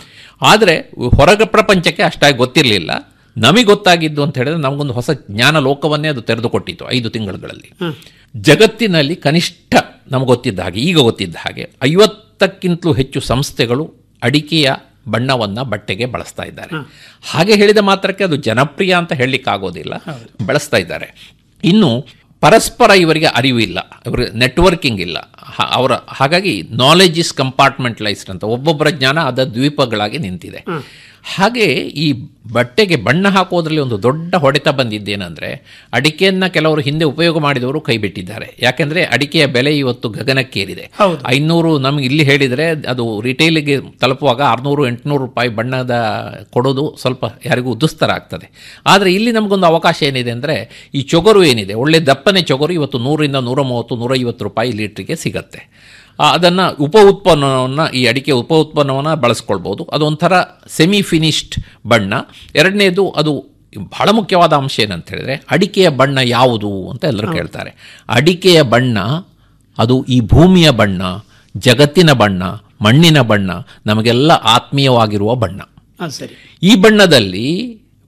ಆದರೆ ಹೊರಗ ಪ್ರಪಂಚಕ್ಕೆ ಅಷ್ಟಾಗಿ ಗೊತ್ತಿರಲಿಲ್ಲ ನಮಗೆ ಗೊತ್ತಾಗಿದ್ದು ಅಂತ ಹೇಳಿದ್ರೆ ನಮಗೊಂದು ಹೊಸ ಜ್ಞಾನ ಲೋಕವನ್ನೇ ಅದು ತೆರೆದುಕೊಟ್ಟಿತ್ತು ಐದು ತಿಂಗಳುಗಳಲ್ಲಿ ಜಗತ್ತಿನಲ್ಲಿ ಕನಿಷ್ಠ ನಮಗೆ ಗೊತ್ತಿದ್ದ ಹಾಗೆ ಈಗ ಗೊತ್ತಿದ್ದ ಹಾಗೆ ಐವತ್ತಕ್ಕಿಂತಲೂ ಹೆಚ್ಚು ಸಂಸ್ಥೆಗಳು ಅಡಿಕೆಯ ಬಣ್ಣವನ್ನು ಬಟ್ಟೆಗೆ ಬಳಸ್ತಾ ಇದ್ದಾರೆ ಹಾಗೆ ಹೇಳಿದ ಮಾತ್ರಕ್ಕೆ ಅದು ಜನಪ್ರಿಯ ಅಂತ ಹೇಳಲಿಕ್ಕಾಗೋದಿಲ್ಲ ಬಳಸ್ತಾ ಇದ್ದಾರೆ ಇನ್ನು ಪರಸ್ಪರ ಇವರಿಗೆ ಅರಿವು ಇಲ್ಲ ಇವರಿಗೆ ನೆಟ್ವರ್ಕಿಂಗ್ ಇಲ್ಲ ಹ- ಅವರ ಹಾಗಾಗಿ ನಾಲೆಜ್ ಇಸ್ ಕಂಪಾರ್ಟ್ಮೆಂಟ್ಲೈಸ್ಡ್ ಅಂತ ಒಬ್ಬೊಬ್ಬರ ಜ್ಞಾನ ಅದ ದ್ವೀಪಗಳಾಗಿ ನಿಂತಿದೆ ಹಾಗೆ ಈ ಬಟ್ಟೆಗೆ ಬಣ್ಣ ಹಾಕೋದ್ರಲ್ಲಿ ಒಂದು ದೊಡ್ಡ ಹೊಡೆತ ಬಂದಿದ್ದೇನೆಂದರೆ ಅಡಿಕೆಯನ್ನು ಕೆಲವರು ಹಿಂದೆ ಉಪಯೋಗ ಮಾಡಿದವರು ಕೈ ಬಿಟ್ಟಿದ್ದಾರೆ ಯಾಕೆಂದರೆ ಅಡಿಕೆಯ ಬೆಲೆ ಇವತ್ತು ಗಗನಕ್ಕೇರಿದೆ ಹೌದು. ಐನೂರು ನಮಗೆ ಇಲ್ಲಿ ಹೇಳಿದರೆ ಅದು ರಿಟೇಲಿಗೆ ತಲುಪುವಾಗ ಆರುನೂರು ಎಂಟುನೂರು ರೂಪಾಯಿ ಬಣ್ಣದ ಕೊಡೋದು ಸ್ವಲ್ಪ ಯಾರಿಗೂ ದುಸ್ತರ ಆಗ್ತದೆ ಆದರೆ ಇಲ್ಲಿ ನಮಗೊಂದು ಅವಕಾಶ ಏನಿದೆ ಅಂದರೆ ಈ ಚೊಗರು ಏನಿದೆ ಒಳ್ಳೆ ದಪ್ಪನೆ ಚೊಗರು ಇವತ್ತು ನೂರಿಂದ ನೂರ ಮೂವತ್ತು ನೂರೈವತ್ತು ರೂಪಾಯಿ ಲೀಟ್ರಿಗೆ ಸಿಗತ್ತೆ ಅದನ್ನು ಉಪ ಉತ್ಪನ್ನವನ್ನು ಈ ಅಡಿಕೆ ಉಪ ಉತ್ಪನ್ನವನ್ನು ಬಳಸ್ಕೊಳ್ಬೋದು ಅದೊಂಥರ ಸೆಮಿ ಫಿನಿಶ್ಡ್ ಬಣ್ಣ ಎರಡನೇದು ಅದು ಬಹಳ ಮುಖ್ಯವಾದ ಅಂಶ ಏನಂತ ಹೇಳಿದ್ರೆ ಅಡಿಕೆಯ ಬಣ್ಣ ಯಾವುದು ಅಂತ ಎಲ್ಲರೂ ಕೇಳ್ತಾರೆ ಅಡಿಕೆಯ ಬಣ್ಣ ಅದು ಈ ಭೂಮಿಯ ಬಣ್ಣ ಜಗತ್ತಿನ ಬಣ್ಣ ಮಣ್ಣಿನ ಬಣ್ಣ ನಮಗೆಲ್ಲ ಆತ್ಮೀಯವಾಗಿರುವ ಬಣ್ಣ ಹಾಂ ಸರಿ ಈ ಬಣ್ಣದಲ್ಲಿ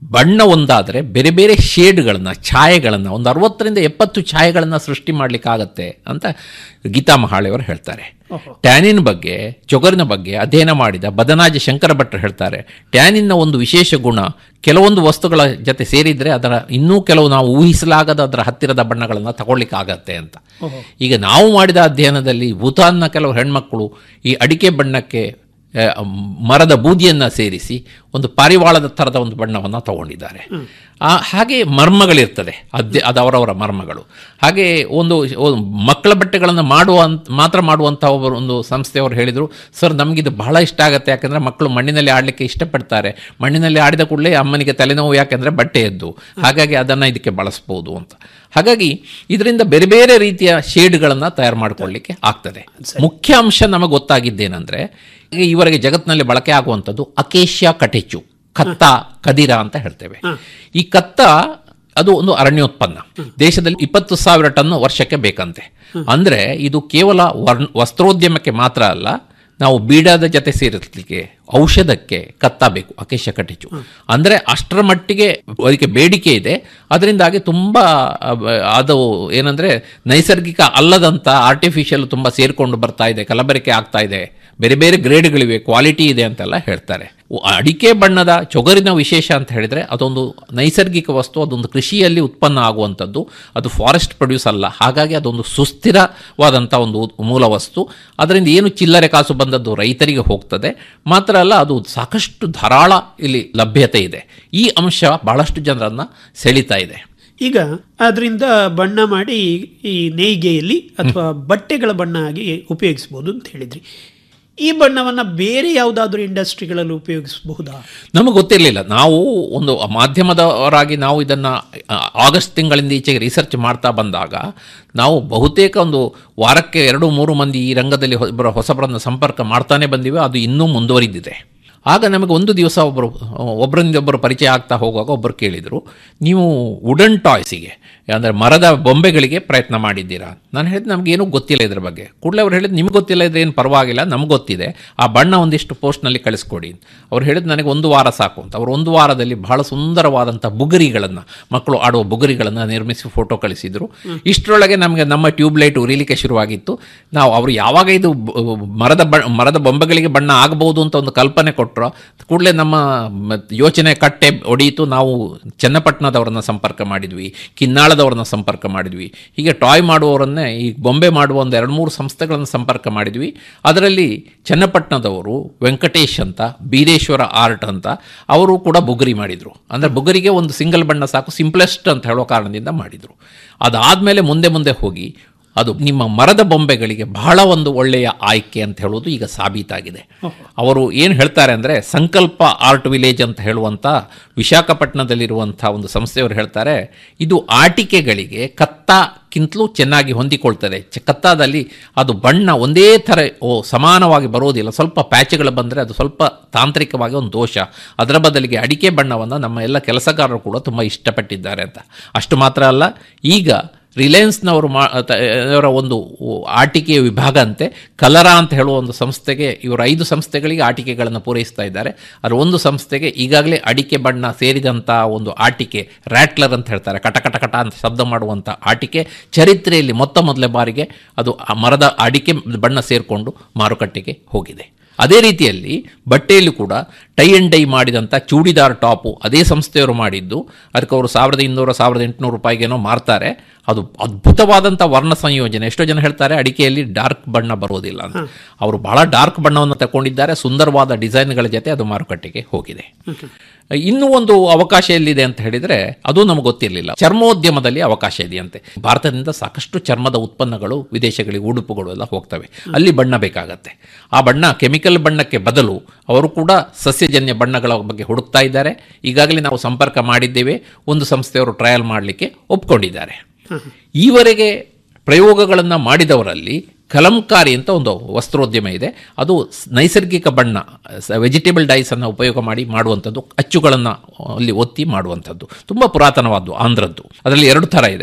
ಬಣ್ಣ ಒಂದಾದರೆ ಬೇರೆ ಬೇರೆ ಶೇಡ್ಗಳನ್ನು ಛಾಯೆಗಳನ್ನು ಒಂದು ಅರವತ್ತರಿಂದ ಎಪ್ಪತ್ತು ಛಾಯೆಗಳನ್ನು ಸೃಷ್ಟಿ ಮಾಡಲಿಕ್ಕಾಗತ್ತೆ ಅಂತ ಗೀತಾ ಮಹಾಳೆಯವರು ಹೇಳ್ತಾರೆ ಟ್ಯಾನಿನ್ ಬಗ್ಗೆ ಚೊಗರಿನ ಬಗ್ಗೆ ಅಧ್ಯಯನ ಮಾಡಿದ ಬದನಾಜ ಶಂಕರ ಭಟ್ರು ಹೇಳ್ತಾರೆ ಟ್ಯಾನಿನ್ನ ಒಂದು ವಿಶೇಷ ಗುಣ ಕೆಲವೊಂದು ವಸ್ತುಗಳ ಜೊತೆ ಸೇರಿದರೆ ಅದರ ಇನ್ನೂ ಕೆಲವು ನಾವು ಊಹಿಸಲಾಗದ ಅದರ ಹತ್ತಿರದ ಬಣ್ಣಗಳನ್ನು ತಗೊಳ್ಳಿಕ್ಕಾಗತ್ತೆ ಅಂತ ಈಗ ನಾವು ಮಾಡಿದ ಅಧ್ಯಯನದಲ್ಲಿ ಭೂತಾನ್ನ ಕೆಲವು ಹೆಣ್ಮಕ್ಕಳು ಈ ಅಡಿಕೆ ಬಣ್ಣಕ್ಕೆ ಆ, ಮರದ ಬೂದಿಯನ್ನು ಸೇರಿಸಿ ಒಂದು ಪಾರಿವಾಳದ ಥರದ ಒಂದು ಬಣ್ಣವನ್ನು ತಗೊಂಡಿದ್ದಾರೆ ಆ, ಹಾಗೆ ಮರ್ಮಗಳಿರ್ತದೆ ಅದೇ ಅದು ಅವರವರ ಮರ್ಮಗಳು ಹಾಗೆ ಒಂದು ಒಂದು ಮಕ್ಕಳ ಬಟ್ಟೆಗಳನ್ನು ಮಾಡುವ ಅಂತ- ಮಾತ್ರ ಮಾಡುವಂಥ ಒಬ್ಬರು ಒಂದು ಸಂಸ್ಥೆಯವರು ಹೇಳಿದರು ಸರ್ ನಮಗಿದು ಬಹಳ ಇಷ್ಟ ಆಗುತ್ತೆ ಯಾಕಂದರೆ ಮಕ್ಕಳು ಮಣ್ಣಿನಲ್ಲಿ ಆಡಲಿಕ್ಕೆ ಇಷ್ಟಪಡ್ತಾರೆ ಮಣ್ಣಿನಲ್ಲಿ ಆಡಿದ ಕೂಡಲೇ ಅಮ್ಮನಿಗೆ ತಲೆನೋವು ಯಾಕೆಂದರೆ ಬಟ್ಟೆ ಎದ್ದು ಹಾಗಾಗಿ ಅದನ್ನು ಇದಕ್ಕೆ ಬಳಸ್ಬೋದು ಅಂತ ಹಾಗಾಗಿ ಇದರಿಂದ ಬೇರೆ ಬೇರೆ ರೀತಿಯ ಶೇಡ್ಗಳನ್ನು ತಯಾರು ಮಾಡಿಕೊಳ್ಳಿಕ್ಕೆ ಆಗ್ತದೆ ಮುಖ್ಯ ಅಂಶ ನಮಗೆ ಗೊತ್ತಾಗಿದ್ದೇನೆಂದರೆ ಈಗ ಇವರಿಗೆ ಜಗತ್ತಿನಲ್ಲಿ ಬಳಕೆ ಆಗುವಂಥದ್ದು ಅಕೇಶಿಯಾ ಕಟೆಚು ಕತ್ತ ಕದಿರ ಅಂತ ಹೇಳ್ತೇವೆ ಈ ಕತ್ತ ಅದು ಒಂದು ಅರಣ್ಯೋತ್ಪನ್ನ ದೇಶದಲ್ಲಿ ಇಪ್ಪತ್ತು ಸಾವಿರ ಟನ್ ವರ್ಷಕ್ಕೆ ಬೇಕಂತೆ ಅಂದ್ರೆ ಇದು ಕೇವಲ ವರ್ಣ ವಸ್ತ್ರೋದ್ಯಮಕ್ಕೆ ಮಾತ್ರ ಅಲ್ಲ ನಾವು ಬೀಡಾದ ಜೊತೆ ಸೇರಿಸಲಿಕ್ಕೆ ಔಷಧಕ್ಕೆ ಕತ್ತ ಬೇಕು ಅಕೇಶ ಕಟಿಚು ಅಂದ್ರೆ ಅಷ್ಟರ ಮಟ್ಟಿಗೆ ಅದಕ್ಕೆ ಬೇಡಿಕೆ ಇದೆ ಅದರಿಂದಾಗಿ ತುಂಬಾ ಅಹ್, ಅದು ಏನಂದ್ರೆ ನೈಸರ್ಗಿಕ ಅಲ್ಲದಂತ ಆರ್ಟಿಫಿಷಿಯಲ್ ತುಂಬಾ ಸೇರ್ಕೊಂಡು ಬರ್ತಾ ಇದೆ ಕಲಬೆರಕೆ ಆಗ್ತಾ ಇದೆ ಬೇರೆ ಬೇರೆ ಗ್ರೇಡ್ಗಳಿವೆ ಕ್ವಾಲಿಟಿ ಇದೆ ಅಂತೆಲ್ಲ ಹೇಳ್ತಾರೆ ಅಡಿಕೆ ಬಣ್ಣದ ಚೊಗರಿನ ವಿಶೇಷ ಅಂತ ಹೇಳಿದ್ರೆ ಅದೊಂದು ನೈಸರ್ಗಿಕ ವಸ್ತು ಅದೊಂದು ಕೃಷಿಯಲ್ಲಿ ಉತ್ಪನ್ನ ಆಗುವಂಥದ್ದು ಅದು ಫಾರೆಸ್ಟ್ ಪ್ರೊಡ್ಯೂಸ್ ಅಲ್ಲ ಹಾಗಾಗಿ ಅದೊಂದು ಸುಸ್ಥಿರವಾದಂಥ ಒಂದು ಉತ್- ಮೂಲ ವಸ್ತು ಅದರಿಂದ ಏನು ಚಿಲ್ಲರೆ ಕಾಸು ಬಂದದ್ದು ರೈತರಿಗೆ ಹೋಗ್ತದೆ ಮಾತ್ರ ಅಲ್ಲ ಅದು ಸಾಕಷ್ಟು ಧಾರಾಳ ಇಲ್ಲಿ ಲಭ್ಯತೆ ಇದೆ ಈ ಅಂಶ ಬಹಳಷ್ಟು ಜನರನ್ನ ಸೆಳೀತಾ ಇದೆ ಈಗ ಅದರಿಂದ ಬಣ್ಣ ಮಾಡಿ ಈ ನೇಯ್ಗೆಯಲ್ಲಿ ಅಥವಾ ಬಟ್ಟೆಗಳ ಬಣ್ಣ ಆಗಿ ಉಪಯೋಗಿಸ್ಬೋದು ಅಂತ ಹೇಳಿದ್ರಿ ಈ ಬಣ್ಣವನ್ನು ಬೇರೆ ಯಾವುದಾದ್ರೂ ಇಂಡಸ್ಟ್ರಿಗಳಲ್ಲಿ ಉಪಯೋಗಿಸಬಹುದಾ ನಮಗೆ ಗೊತ್ತಿರಲಿಲ್ಲ ನಾವು ಒಂದು ಮಾಧ್ಯಮದವರಾಗಿ ನಾವು ಇದನ್ನು ಆಗಸ್ಟ್ ತಿಂಗಳಿಂದ ಈಚೆಗೆ ರಿಸರ್ಚ್ ಮಾಡ್ತಾ ಬಂದಾಗ ನಾವು ಬಹುತೇಕ ಒಂದು ವಾರಕ್ಕೆ ಎರಡು ಮೂರು ಮಂದಿ ಈ ರಂಗದಲ್ಲಿ ಒಬ್ಬರ ಹೊಸಬರನ್ನು ಸಂಪರ್ಕ ಮಾಡ್ತಾನೆ ಬಂದಿವೆ ಅದು ಇನ್ನೂ ಮುಂದುವರಿದಿದೆ ಆಗ ನಮಗೆ ಒಂದು ದಿವಸ ಒಬ್ಬರು ಒಬ್ಬರಿಂದ ಒಬ್ಬರು ಪರಿಚಯ ಆಗ್ತಾ ಹೋಗುವಾಗ ಒಬ್ಬರು ಕೇಳಿದರು ನೀವು ವುಡನ್ ಟಾಯ್ಸಿಗೆ ಅಂದರೆ ಮರದ ಬೊಂಬೆಗಳಿಗೆ ಪ್ರಯತ್ನ ಮಾಡಿದ್ದೀರಾ ನಾನು ಹೇಳಿದ್ದು ನಮಗೇನೂ ಗೊತ್ತಿಲ್ಲ ಇದ್ರ ಬಗ್ಗೆ ಕೂಡಲೇ ಅವ್ರು ಹೇಳಿದ್ದು ನಿಮ್ಗೆ ಗೊತ್ತಿಲ್ಲ ಇದ್ರೆ ಏನು ಪರವಾಗಿಲ್ಲ ನಮ್ಗೆ ಗೊತ್ತಿದೆ ಆ ಬಣ್ಣ ಒಂದಿಷ್ಟು ಪೋಸ್ಟ್ನಲ್ಲಿ ಕಳಿಸ್ಕೊಡಿ ಅವ್ರು ಹೇಳಿದ್ದು ನನಗೆ ಒಂದು ವಾರ ಸಾಕು ಅಂತ ಅವರು ಒಂದು ವಾರದಲ್ಲಿ ಬಹಳ ಸುಂದರವಾದಂಥ ಬುಗುರಿಗಳನ್ನು ಮಕ್ಕಳು ಆಡುವ ಬುಗುರಿಗಳನ್ನು ನಿರ್ಮಿಸಿ ಫೋಟೋ ಕಳಿಸಿದರು ಇಷ್ಟರೊಳಗೆ ನಮಗೆ ನಮ್ಮ ಟ್ಯೂಬ್ ಲೈಟ್ ಉರಿಲಿಕ್ಕೆ ಶುರುವಾಗಿತ್ತು ನಾವು ಅವರು ಯಾವಾಗ ಇದು ಬ- ಮರದ ಬ ಮರದ ಬೊಂಬೆಗಳಿಗೆ ಬಣ್ಣ ಆಗಬಹುದು ಅಂತ ಒಂದು ಕಲ್ಪನೆ ಕೊಟ್ಟರು ಕೂಡಲೇ ನಮ್ಮ ಮ- ಯೋಚನೆ ಕಟ್ಟೆ ಒಡೆಯಿತು ನಾವು ಚನ್ನಪಟ್ಟಣದವರನ್ನ ಸಂಪರ್ಕ ಮಾಡಿದ್ವಿ ಕಿನ್ನಾಳದವರನ್ನ ಸಂಪರ್ಕ ಮಾಡಿದ್ವಿ ಹೀಗೆ ಟಾಯ್ ಮಾಡುವವರನ್ನೇ ಈ ಬೊಂಬೆ ಮಾಡುವ ಒಂದು ಎರಡು ಮೂರು ಸಂಸ್ಥೆಗಳನ್ನು ಸಂಪರ್ಕ ಮಾಡಿದ್ವಿ ಅದರಲ್ಲಿ ಚನ್ನಪಟ್ಟಣದವರು ವೆಂಕಟೇಶ್ ಅಂತ ಬೀರೇಶ್ವರ ಆರ್ಟ್ ಅಂತ ಅವರು ಕೂಡ ಬುಗುರಿ ಮಾಡಿದರು ಅಂದರೆ ಬುಗುರಿಗೆ ಒಂದು ಸಿಂಗಲ್ ಬಣ್ಣ ಸಾಕು ಸಿಂಪ್ಲೆಸ್ಟ್ ಅಂತ ಹೇಳೋ ಕಾರಣದಿಂದ ಮಾಡಿದರು ಅದಾದಮೇಲೆ ಮುಂದೆ ಮುಂದೆ ಹೋಗಿ ಅದು ನಿಮ್ಮ ಮರದ ಬೊಂಬೆಗಳಿಗೆ ಬಹಳ ಒಂದು ಒಳ್ಳೆಯ ಆಯ್ಕೆ ಅಂತ ಹೇಳೋದು ಈಗ ಸಾಬೀತಾಗಿದೆ ಅವರು ಏನು ಹೇಳ್ತಾರೆ ಅಂದರೆ ಸಂಕಲ್ಪ ಆರ್ಟ್ ವಿಲೇಜ್ ಅಂತ ಹೇಳುವಂಥ ವಿಶಾಖಪಟ್ಟಣದಲ್ಲಿರುವಂಥ ಒಂದು ಸಂಸ್ಥೆಯವರು ಹೇಳ್ತಾರೆ ಇದು ಆಟಿಕೆಗಳಿಗೆ ಕತ್ತಾಕ್ಕಿಂತಲೂ ಚೆನ್ನಾಗಿ ಹೊಂದಿಕೊಳ್ತದೆ ಚ- ಕತ್ತಾದಲ್ಲಿ ಅದು ಬಣ್ಣ ಒಂದೇ ಥರ ಓ ಸಮಾನವಾಗಿ ಬರೋದಿಲ್ಲ ಸ್ವಲ್ಪ ಪ್ಯಾಚ್ಗಳು ಬಂದರೆ ಅದು ಸ್ವಲ್ಪ ತಾಂತ್ರಿಕವಾಗಿ ಒಂದು ದೋಷ ಅದರ ಬದಲಿಗೆ ಅಡಿಕೆ ಬಣ್ಣವನ್ನು ನಮ್ಮ ಎಲ್ಲ ಕೆಲಸಗಾರರು ಕೂಡ ತುಂಬ ಇಷ್ಟಪಟ್ಟಿದ್ದಾರೆ ಅಂತ ಅಷ್ಟು ಮಾತ್ರ ಅಲ್ಲ ಈಗ ರಿಲಯನ್ಸ್ನವರು ಮಾ ತ- ಅವರ ಒಂದು ಆಟಿಕೆಯ ವಿಭಾಗ ಅಂತೆ ಕಲರ ಅಂತ ಹೇಳುವ ಒಂದು ಸಂಸ್ಥೆಗೆ ಇವರು ಐದು ಸಂಸ್ಥೆಗಳಿಗೆ ಆಟಿಕೆಗಳನ್ನು ಪೂರೈಸ್ತಾ ಇದ್ದಾರೆ ಅದರ ಒಂದು ಸಂಸ್ಥೆಗೆ ಈಗಾಗಲೇ ಅಡಿಕೆ ಬಣ್ಣ ಸೇರಿದಂಥ ಒಂದು ಆಟಿಕೆ ರ್ಯಾಟ್ಲರ್ ಅಂತ ಹೇಳ್ತಾರೆ ಕಟ ಕಟ ಕಟ ಅಂತ ಶಬ್ದ ಮಾಡುವಂಥ ಆಟಿಕೆ ಚರಿತ್ರೆಯಲ್ಲಿ ಮೊತ್ತ ಮೊದಲ ಬಾರಿಗೆ ಅದು ಆ ಮರದ ಅಡಿಕೆ ಬಣ್ಣ ಸೇರಿಕೊಂಡು ಮಾರುಕಟ್ಟೆಗೆ ಹೋಗಿದೆ ಅದೇ ರೀತಿಯಲ್ಲಿ ಬಟ್ಟೆಯಲ್ಲಿ ಕೂಡ ಟೈ ಅಂಡ್ ಡೈ ಮಾಡಿದಂಥ ಚೂಡಿದಾರ್ ಟಾಪು ಅದೇ ಸಂಸ್ಥೆಯವರು ಮಾಡಿದ್ದು ಅದಕ್ಕೆ ಅವರು ಸಾವಿರದ ಇನ್ನೂರು ಸಾವಿರದ ಎಂಟುನೂರು ರೂಪಾಯಿಗೇನೋ ಮಾರ್ತಾರೆ ಅದು ಅದ್ಭುತವಾದಂಥ ವರ್ಣ ಸಂಯೋಜನೆ ಎಷ್ಟೋ ಜನ ಹೇಳ್ತಾರೆ ಅಡಿಕೆಯಲ್ಲಿ ಡಾರ್ಕ್ ಬಣ್ಣ ಬರೋದಿಲ್ಲ ಅಂತ ಅವರು ಬಹಳ ಡಾರ್ಕ್ ಬಣ್ಣವನ್ನು ತಗೊಂಡಿದ್ದಾರೆ ಸುಂದರವಾದ ಡಿಸೈನ್ಗಳ ಜೊತೆ ಅದು ಮಾರುಕಟ್ಟೆಗೆ ಹೋಗಿದೆ ಇನ್ನೂ ಒಂದು ಅವಕಾಶ ಎಲ್ಲಿದೆ ಅಂತ ಹೇಳಿದರೆ ಅದು ನಮಗೆ ಗೊತ್ತಿರಲಿಲ್ಲ ಚರ್ಮೋದ್ಯಮದಲ್ಲಿ ಅವಕಾಶ ಇದೆಯಂತೆ ಭಾರತದಿಂದ ಸಾಕಷ್ಟು ಚರ್ಮದ ಉತ್ಪನ್ನಗಳು ವಿದೇಶಗಳಿಗೆ ಉಡುಪುಗಳು ಎಲ್ಲ ಹೋಗ್ತವೆ ಅಲ್ಲಿ ಬಣ್ಣ ಬೇಕಾಗತ್ತೆ ಆ ಬಣ್ಣ ಕೆಮಿಕಲ್ ಬಣ್ಣಕ್ಕೆ ಬದಲು ಅವರು ಕೂಡ ಸಸ್ಯಜನ್ಯ ಬಣ್ಣಗಳ ಬಗ್ಗೆ ಹುಡುಕ್ತಾ ಇದ್ದಾರೆ ಈಗಾಗಲೇ ನಾವು ಸಂಪರ್ಕ ಮಾಡಿದ್ದೇವೆ ಒಂದು ಸಂಸ್ಥೆಯವರು ಟ್ರಯಲ್ ಮಾಡಲಿಕ್ಕೆ ಒಪ್ಕೊಂಡಿದ್ದಾರೆ ಈವರೆಗೆ ಪ್ರಯೋಗಗಳನ್ನು ಮಾಡಿದವರಲ್ಲಿ ಕಲಂಕಾರಿ ಅಂತ ಒಂದು ವಸ್ತ್ರೋದ್ಯಮ ಇದೆ ಅದು ಸ್- ನೈಸರ್ಗಿಕ ಬಣ್ಣ ವೆಜಿಟೇಬಲ್ ಡೈಸನ್ನು ಉಪಯೋಗ ಮಾಡಿ ಮಾಡುವಂಥದ್ದು ಅಚ್ಚುಗಳನ್ನು ಅಲ್ಲಿ ಒತ್ತಿ ಮಾಡುವಂಥದ್ದು ತುಂಬ ಪುರಾತನವಾದ್ದು ಆಂಧ್ರದ್ದು ಅದರಲ್ಲಿ ಎರಡು ಥರ ಇದೆ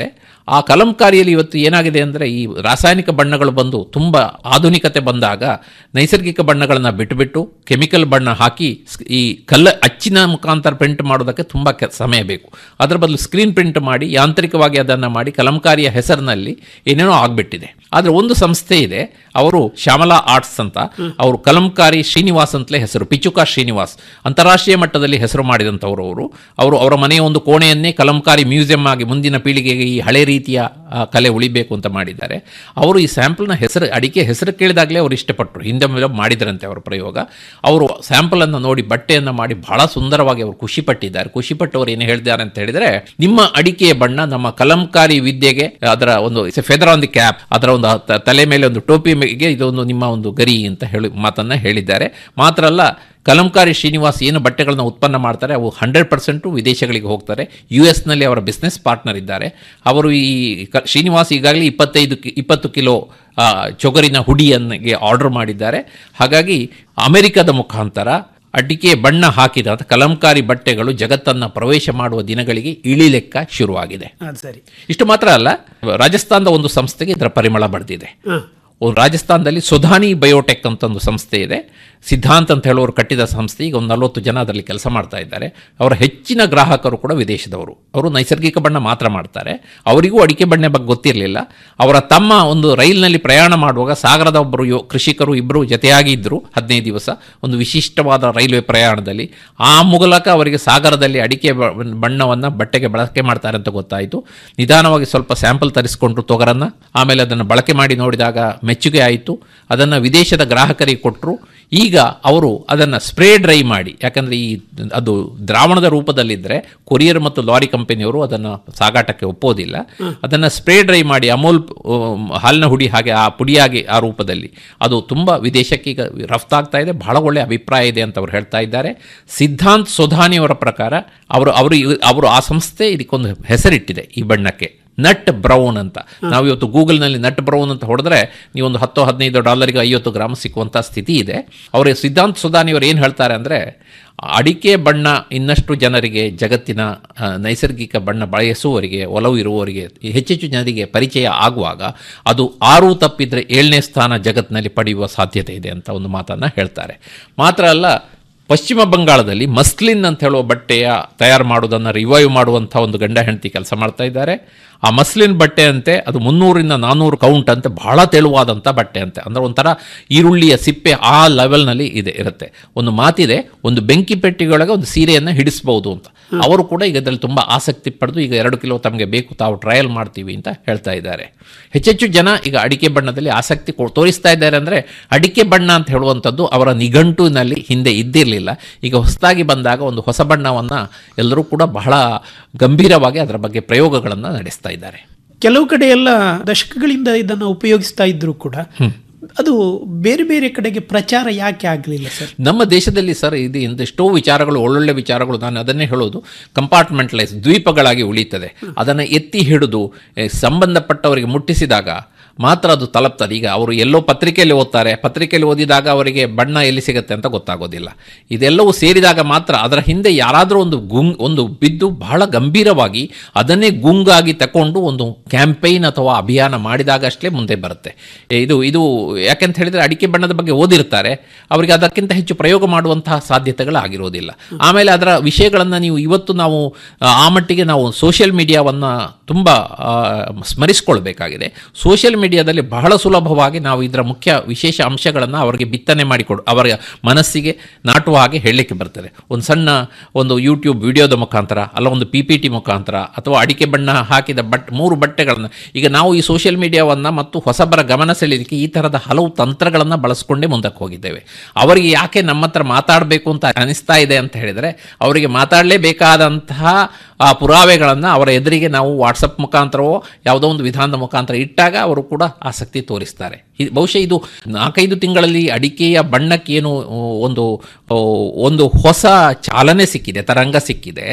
ಆ ಕಲಂಕಾರಿಯಲ್ಲಿ ಇವತ್ತು ಏನಾಗಿದೆ ಅಂದರೆ ಈ ರಾಸಾಯನಿಕ ಬಣ್ಣಗಳು ಬಂದು ತುಂಬ ಆಧುನಿಕತೆ ಬಂದಾಗ ನೈಸರ್ಗಿಕ ಬಣ್ಣಗಳನ್ನು ಬಿಟ್ಟುಬಿಟ್ಟು ಕೆಮಿಕಲ್ ಬಣ್ಣ ಹಾಕಿ ಸ್- ಈ ಕಲ್ಲ ಅಚ್ಚಿನ ಮುಖಾಂತರ ಪ್ರಿಂಟ್ ಮಾಡೋದಕ್ಕೆ ತುಂಬ ಕೆ ಸಮಯ ಬೇಕು ಅದರ ಬದಲು ಸ್ಕ್ರೀನ್ ಪ್ರಿಂಟ್ ಮಾಡಿ ಯಾಂತ್ರಿಕವಾಗಿ ಅದನ್ನು ಮಾಡಿ ಕಲಂಕಾರಿಯ ಹೆಸರಿನಲ್ಲಿ ಏನೇನೋ ಆಗ್ಬಿಟ್ಟಿದೆ ಆದರೆ ಒಂದು ಸಂಸ್ಥೆ ಇದೆ ಅವರು ಶ್ಯಾಮಲಾ ಆರ್ಟ್ಸ್ ಅಂತ ಅವರು ಕಲಂಕಾರಿ ಶ್ರೀನಿವಾಸ್ ಅಂತಲೇ ಹೆಸರು ಪಿಚುಕಾ ಶ್ರೀನಿವಾಸ್ ಅಂತಾರಾಷ್ಟ್ರೀಯ ಮಟ್ಟದಲ್ಲಿ ಹೆಸರು ಮಾಡಿದಂಥವ್ರು ಅವರು ಅವರು ಅವರ ಮನೆಯ ಒಂದು ಕೋಣೆಯನ್ನೇ ಕಲಂಕಾರಿ ಮ್ಯೂಸಿಯಂ ಆಗಿ ಮುಂದಿನ ಪೀಳಿಗೆಗೆ ಈ ಹಳೆ ರೀತಿಯ ಆ, ಕಲೆ ಉಳಿಬೇಕು ಅಂತ ಮಾಡಿದ್ದಾರೆ ಅವರು ಈ ಸ್ಯಾಂಪಲ್ನ ಹೆಸರು ಅಡಿಕೆ ಹೆಸರು ಕೇಳಿದಾಗಲೇ ಅವರು ಇಷ್ಟಪಟ್ಟರು ಹಿಂದೆ ಮೇಲೆ ಮಾಡಿದ್ರಂತೆ ಅವರ ಪ್ರಯೋಗ ಅವರು ಸ್ಯಾಂಪಲನ್ನು ನೋಡಿ ಬಟ್ಟೆಯನ್ನು ಮಾಡಿ ಬಹಳ ಸುಂದರವಾಗಿ ಅವರು ಖುಷಿ ಪಟ್ಟಿದ್ದಾರೆ ಖುಷಿ ಪಟ್ಟವರು ಏನು ಹೇಳಿದ್ದಾರೆ ಅಂತ ಹೇಳಿದರೆ ನಿಮ್ಮ ಅಡಿಕೆಯ ಬಣ್ಣ ನಮ್ಮ ಕಲಂಕಾರಿ ವಿದ್ಯೆಗೆ ಅದರ ಒಂದು ಫೆದರ್ ಆನ್ ದಿ ಕ್ಯಾಪ್ ಅದರ ಒಂದು ತ- ತಲೆ ಮೇಲೆ ಒಂದು ಟೋಪಿ ಮೇಲೆ ಇದೊಂದು ನಿಮ್ಮ ಒಂದು ಗರಿ ಅಂತ ಹೇಳಿ ಮಾತನ್ನ ಹೇಳಿದ್ದಾರೆ ಮಾತ್ರ ಅಲ್ಲ ಕಲಂಕಾರಿ ಶ್ರೀನಿವಾಸ್ ಏನು ಬಟ್ಟೆಗಳನ್ನ ಉತ್ಪನ್ನ ಮಾಡ್ತಾರೆ ಅವು ಹಂಡ್ರೆಡ್ ಪರ್ಸೆಂಟು ವಿದೇಶಗಳಿಗೆ ಹೋಗ್ತಾರೆ ಯು ಎಸ್ನಲ್ಲಿ ಅವರ ಬಿಸ್ನೆಸ್ ಪಾರ್ಟ್ನರ್ ಇದ್ದಾರೆ ಅವರು ಈ ಕ- ಶ್ರೀನಿವಾಸ್ ಈಗಾಗಲೇ ಇಪ್ಪತ್ತೈದು ಕಿ- ಇಪ್ಪತ್ತು ಕಿಲೋ ಆ, ಚೊಗರಿನ ಹುಡಿಯನ್ನಿಗೆ ಆರ್ಡರ್ ಮಾಡಿದ್ದಾರೆ ಹಾಗಾಗಿ ಅಮೆರಿಕದ ಮುಖಾಂತರ ಅಡಿಕೆ ಬಣ್ಣ ಹಾಕಿದ ಅಥವಾ ಕಲಂಕಾರಿ ಬಟ್ಟೆಗಳು ಜಗತ್ತನ್ನು ಪ್ರವೇಶ ಮಾಡುವ ದಿನಗಳಿಗೆ ಇಳಿಲೆಕ್ಕ ಶುರುವಾಗಿದೆ ಅದು ಸರಿ ಇಷ್ಟು ಮಾತ್ರ ಅಲ್ಲ ರಾಜಸ್ಥಾನದ ಒಂದು ಸಂಸ್ಥೆಗೆ ಇದರ ಪರಿಮಳ ಬಡ್ದಿದೆ ಹಾಂ ಒಂದು ರಾಜಸ್ಥಾನದಲ್ಲಿ ಸುಧಾನಿ ಬಯೋಟೆಕ್ ಅಂತ ಒಂದು ಸಂಸ್ಥೆ ಇದೆ ಸಿದ್ಧಾಂತ್ ಅಂತ ಹೇಳೋರು ಕಟ್ಟಿದ ಸಂಸ್ಥೆ ಈಗ ಒಂದು ನಲವತ್ತು ಜನ ಅದರಲ್ಲಿ ಕೆಲಸ ಮಾಡ್ತಾ ಇದ್ದಾರೆ ಅವರ ಹೆಚ್ಚಿನ ಗ್ರಾಹಕರು ಕೂಡ ವಿದೇಶದವರು ಅವರು ನೈಸರ್ಗಿಕ ಬಣ್ಣ ಮಾತ್ರ ಮಾಡ್ತಾರೆ ಅವರಿಗೂ ಅಡಿಕೆ ಬಣ್ಣ ಬಗ್ಗೆ ಗೊತ್ತಿರಲಿಲ್ಲ ಅವರ ತಮ್ಮ ಒಂದು ರೈಲಿನಲ್ಲಿ ಪ್ರಯಾಣ ಮಾಡುವಾಗ ಸಾಗರದ ಒಬ್ಬರು ಯೋ ಕೃಷಿಕರು ಇಬ್ಬರು ಜೊತೆಯಾಗಿ ಇದ್ದರು ಹದಿನೈದು ದಿವಸ ಒಂದು ವಿಶಿಷ್ಟವಾದ ರೈಲ್ವೆ ಪ್ರಯಾಣದಲ್ಲಿ ಆ ಮೂಲಕ ಅವರಿಗೆ ಸಾಗರದಲ್ಲಿ ಅಡಿಕೆ ಬಣ್ಣವನ್ನು ಬಟ್ಟೆಗೆ ಬಳಕೆ ಮಾಡ್ತಾರೆ ಅಂತ ಗೊತ್ತಾಯಿತು ನಿಧಾನವಾಗಿ ಸ್ವಲ್ಪ ಸ್ಯಾಂಪಲ್ ತರಿಸ್ಕೊಂಡ್ರು ತೊಗರನ್ನು ಆಮೇಲೆ ಅದನ್ನು ಬಳಕೆ ಮಾಡಿ ನೋಡಿದಾಗ ಮೆಚ್ಚುಗೆ ಆಯಿತು ಅದನ್ನು ವಿದೇಶದ ಗ್ರಾಹಕರಿಗೆ ಕೊಟ್ಟರು ಈಗ ಅವರು ಅದನ್ನು ಸ್ಪ್ರೇ ಡ್ರೈ ಮಾಡಿ ಯಾಕಂದರೆ ಈ ಅದು ದ್ರಾವಣದ ರೂಪದಲ್ಲಿದ್ದರೆ ಕೊರಿಯರ್ ಮತ್ತು ಲಾರಿ ಕಂಪನಿಯವರು ಅದನ್ನು ಸಾಗಾಟಕ್ಕೆ ಒಪ್ಪೋದಿಲ್ಲ ಅದನ್ನು ಸ್ಪ್ರೇ ಡ್ರೈ ಮಾಡಿ ಅಮೂಲ್ ಉಮ್, ಹಾಲಿನ ಹುಡಿ ಹಾಗೆ ಆ ಪುಡಿಯಾಗಿ ಆ ರೂಪದಲ್ಲಿ ಅದು ತುಂಬ ವಿದೇಶಕ್ಕೆ ಈಗ ರಫ್ತಾಗ್ತಾ ಇದೆ ಬಹಳ ಒಳ್ಳೆಯ ಅಭಿಪ್ರಾಯ ಇದೆ ಅಂತ ಅವರು ಹೇಳ್ತಾ ಇದ್ದಾರೆ ಸಿದ್ಧಾಂತ್ ಸೊಧಾನಿಯವರ ಪ್ರಕಾರ ಅವರು ಅವರು ಇವ್- ಅವರು ಆ ಸಂಸ್ಥೆ ಇದಕ್ಕೊಂದು ಹೆಸರಿಟ್ಟಿದೆ ಈ ಬಣ್ಣಕ್ಕೆ ನಟ್ ಬ್ರೌನ್ ಅಂತ ನಾವು ಇವತ್ತು ಗೂಗಲ್ನಲ್ಲಿ ನಟ್ ಬ್ರೌನ್ ಅಂತ ಹೊಡೆದ್ರೆ ನೀವೊಂದು ಹತ್ತು ಹದಿನೈದು ಡಾಲರ್ಗೆ ಐವತ್ತು ಗ್ರಾಮ್ ಸಿಕ್ಕುವಂಥ ಸ್ಥಿತಿ ಇದೆ ಅವರ ಸಿದ್ಧಾಂತ್ ಸುಧಾನಿಯವರು ಏನು ಹೇಳ್ತಾರೆ ಅಂದರೆ ಅಡಿಕೆ ಬಣ್ಣ ಇನ್ನಷ್ಟು ಜನರಿಗೆ ಜಗತ್ತಿನ ಆ, ನೈಸರ್ಗಿಕ ಬಣ್ಣ ಬಯಸುವವರಿಗೆ ಒಲವು ಇರುವವರಿಗೆ ಹೆಚ್ಚೆಚ್ಚು ಜನರಿಗೆ ಪರಿಚಯ ಆಗುವಾಗ ಅದು ಆರು ತಪ್ಪಿದ್ರೆ ಏಳನೇ ಸ್ಥಾನ ಜಗತ್ತಿನಲ್ಲಿ ಪಡೆಯುವ ಸಾಧ್ಯತೆ ಇದೆ ಅಂತ ಒಂದು ಮಾತನ್ನು ಹೇಳ್ತಾರೆ ಮಾತ್ರ ಅಲ್ಲ ಪಶ್ಚಿಮ ಬಂಗಾಳದಲ್ಲಿ ಮಸ್ಲಿನ್ ಅಂತ ಹೇಳುವ ಬಟ್ಟೆಯ ತಯಾರು ಮಾಡುವುದನ್ನು ರಿವೈವ್ ಮಾಡುವಂಥ ಒಂದು ಗಂಡ ಹೆಂಡತಿ ಕೆಲಸ ಮಾಡ್ತಾ ಇದ್ದಾರೆ ಆ ಮಸ್ಲಿನ್ ಬಟ್ಟೆ ಅಂತೆ ಅದು ಮುನ್ನೂರಿಂದ ನಾನ್ನೂರು ಕೌಂಟ್ ಅಂತೆ ಬಹಳ ತೆಳುವಾದಂಥ ಬಟ್ಟೆ ಅಂತೆ ಅಂದರೆ ಒಂಥರ ಈರುಳ್ಳಿಯ ಸಿಪ್ಪೆ ಆ ಲೆವೆಲ್ನಲ್ಲಿ ಇದೆ ಇರುತ್ತೆ ಒಂದು ಮಾತಿದೆ ಒಂದು ಬೆಂಕಿ ಪೆಟ್ಟಿಗೆಯೊಳಗೆ ಒಂದು ಸೀರೆಯನ್ನು ಹಿಡಿಸ್ಬೋದು ಅಂತ ಅವರು ಕೂಡ ಈಗ ಇದರಲ್ಲಿ ತುಂಬ ಆಸಕ್ತಿ ಪಡೆದು ಈಗ ಎರಡು ಕಿಲೋ ತಮಗೆ ಬೇಕು ತಾವು ಟ್ರಯಲ್ ಮಾಡ್ತೀವಿ ಅಂತ ಹೇಳ್ತಾ ಇದ್ದಾರೆ ಹೆಚ್ಚೆಚ್ಚು ಜನ ಈಗ ಅಡಿಕೆ ಬಣ್ಣದಲ್ಲಿ ಆಸಕ್ತಿ ಕೊ- ತೋರಿಸ್ತಾ ಇದ್ದಾರೆ ಅಂದರೆ ಅಡಿಕೆ ಬಣ್ಣ ಅಂತ ಹೇಳುವಂಥದ್ದು ಅವರ ನಿಘಂಟುವಿನಲ್ಲಿ ಹಿಂದೆ ಇದ್ದಿರಲಿಲ್ಲ ಈಗ ಹೊಸದಾಗಿ ಬಂದಾಗ ಒಂದು ಹೊಸ ಬಣ್ಣವನ್ನು ಎಲ್ಲರೂ ಕೂಡ ಬಹಳ ಗಂಭೀರವಾಗಿ ಅದರ ಬಗ್ಗೆ ಪ್ರಯೋಗಗಳನ್ನು ನಡೆಸ್ತಾ ಇದ್ದಾರೆ ಕೆಲವು ಕಡೆ ಎಲ್ಲ ದಶಕಗಳಿಂದ ಇದನ್ನು ಉಪಯೋಗಿಸ್ತಾ ಇದ್ರು ಕೂಡ ಅದು ಬೇರೆ ಬೇರೆ ಕಡೆಗೆ ಪ್ರಚಾರ ಯಾಕೆ ಆಗಲಿಲ್ಲ ಸರ್ ನಮ್ಮ ದೇಶದಲ್ಲಿ ಸರ್ ಇದು ಎಂದೆಷ್ಟೋ ವಿಚಾರಗಳು ಒಳ್ಳೊಳ್ಳೆ ವಿಚಾರಗಳು ನಾನು ಅದನ್ನೇ ಹೇಳೋದು ಕಂಪಾರ್ಟ್ಮೆಂಟಲೈಸ್ ದ್ವೀಪಗಳಾಗಿ ಉಳಿತದೆ ಅದನ್ನು ಎತ್ತಿ ಹಿಡಿದು ಎ, ಸಂಬಂಧಪಟ್ಟವರಿಗೆ ಮುಟ್ಟಿಸಿದಾಗ ಮಾತ್ರ ಅದು ತಲುಪ್ತದೆ ಈಗ ಅವರು ಎಲ್ಲೋ ಪತ್ರಿಕೆಯಲ್ಲಿ ಓದ್ತಾರೆ ಪತ್ರಿಕೆಯಲ್ಲಿ ಓದಿದಾಗ ಅವರಿಗೆ ಬಣ್ಣ ಎಲ್ಲಿ ಸಿಗುತ್ತೆ ಅಂತ ಗೊತ್ತಾಗೋದಿಲ್ಲ ಇದೆಲ್ಲವೂ ಸೇರಿದಾಗ ಮಾತ್ರ ಅದರ ಹಿಂದೆ ಯಾರಾದರೂ ಒಂದು ಗುಂಗ್ ಒಂದು ಬಿದ್ದು ಬಹಳ ಗಂಭೀರವಾಗಿ ಅದನ್ನೇ ಗುಂಗಾಗಿ ತಕೊಂಡು ಒಂದು ಕ್ಯಾಂಪೈನ್ ಅಥವಾ ಅಭಿಯಾನ ಮಾಡಿದಾಗ ಅಷ್ಟೇ ಮುಂದೆ ಬರುತ್ತೆ ಎ, ಇದು ಇದು ಯಾಕೆಂತ ಹೇಳಿದರೆ ಅಡಿಕೆ ಬಣ್ಣದ ಬಗ್ಗೆ ಓದಿರ್ತಾರೆ ಅವರಿಗೆ ಅದಕ್ಕಿಂತ ಹೆಚ್ಚು ಪ್ರಯೋಗ ಮಾಡುವಂತಹ ಸಾಧ್ಯತೆಗಳಾಗಿರೋದಿಲ್ಲ ಆಮೇಲೆ ಅದರ ವಿಷಯಗಳನ್ನು ನೀವು ಇವತ್ತು ನಾವು ಆ, ಆ ಮಟ್ಟಿಗೆ ನಾವು ಸೋಷಿಯಲ್ ಮೀಡಿಯಾವನ್ನು ತುಂಬ ಆ, ಸ್ಮರಿಸ್ಕೊಳ್ಬೇಕಾಗಿದೆ ಸೋಷಿಯಲ್ ಮೀಡಿಯಾದಲ್ಲಿ ಬಹಳ ಸುಲಭವಾಗಿ ನಾವು ಇದರ ಮುಖ್ಯ ವಿಶೇಷ ಅಂಶಗಳನ್ನು ಅವರಿಗೆ ಬಿತ್ತನೆ ಮಾಡಿಕೊಡು ಅವರ ಮನಸ್ಸಿಗೆ ನಾಟುವ ಹಾಗೆ ಹೇಳಲಿಕ್ಕೆ ಬರ್ತದೆ ಒಂದು ಸಣ್ಣ ಒಂದು ಯೂಟ್ಯೂಬ್ ವಿಡಿಯೋದ ಮುಖಾಂತರ ಅಲ್ಲ ಒಂದು ಪಿ ಪಿ ಟಿ ಮುಖಾಂತರ ಅಥವಾ ಅಡಿಕೆ ಬಣ್ಣ ಹಾಕಿದ ಬಟ್ ಮೂರು ಬಟ್ಟೆಗಳನ್ನು ಈಗ ನಾವು ಈ ಸೋಷಿಯಲ್ ಮೀಡಿಯಾವನ್ನು ಮತ್ತು ಹೊಸಬರ ಗಮನ ಸೆಳೆಯಲಿಕ್ಕೆ ಈ ಥರದ ಹಲವು ತಂತ್ರಗಳನ್ನು ಬಳಸ್ಕೊಂಡೇ ಮುಂದಕ್ಕೆ ಹೋಗಿದ್ದೇವೆ ಅವರಿಗೆ ಯಾಕೆ ನಮ್ಮ ಹತ್ರ ಮಾತಾಡಬೇಕು ಅಂತ ಅನಿಸ್ತಾ ಇದೆ ಅಂತ ಹೇಳಿದರೆ ಅವರಿಗೆ ಮಾತಾಡಲೇಬೇಕಾದಂತಹ ಆ ಪುರಾವೆಗಳನ್ನು ಅವರ ಎದುರಿಗೆ ನಾವು ವಾಟ್ಸಪ್ ಮುಖಾಂತರವೋ ಯಾವುದೋ ಒಂದು ವಿಧಾನದ ಮುಖಾಂತರ ಇಟ್ಟಾಗ ಅವರು ಕೂಡ ಆಸಕ್ತಿ ತೋರಿಸ್ತಾರೆ ಇದು ಬಹುಶಃ ಇದು ನಾಲ್ಕೈದು ತಿಂಗಳಲ್ಲಿ ಅಡಿಕೆಯ ಬಣ್ಣಕ್ಕೇನು ಒಂದು ಒಂದು ಹೊಸ ಚಾಲನೆ ಸಿಕ್ಕಿದೆ ತರಂಗ ಸಿಕ್ಕಿದೆ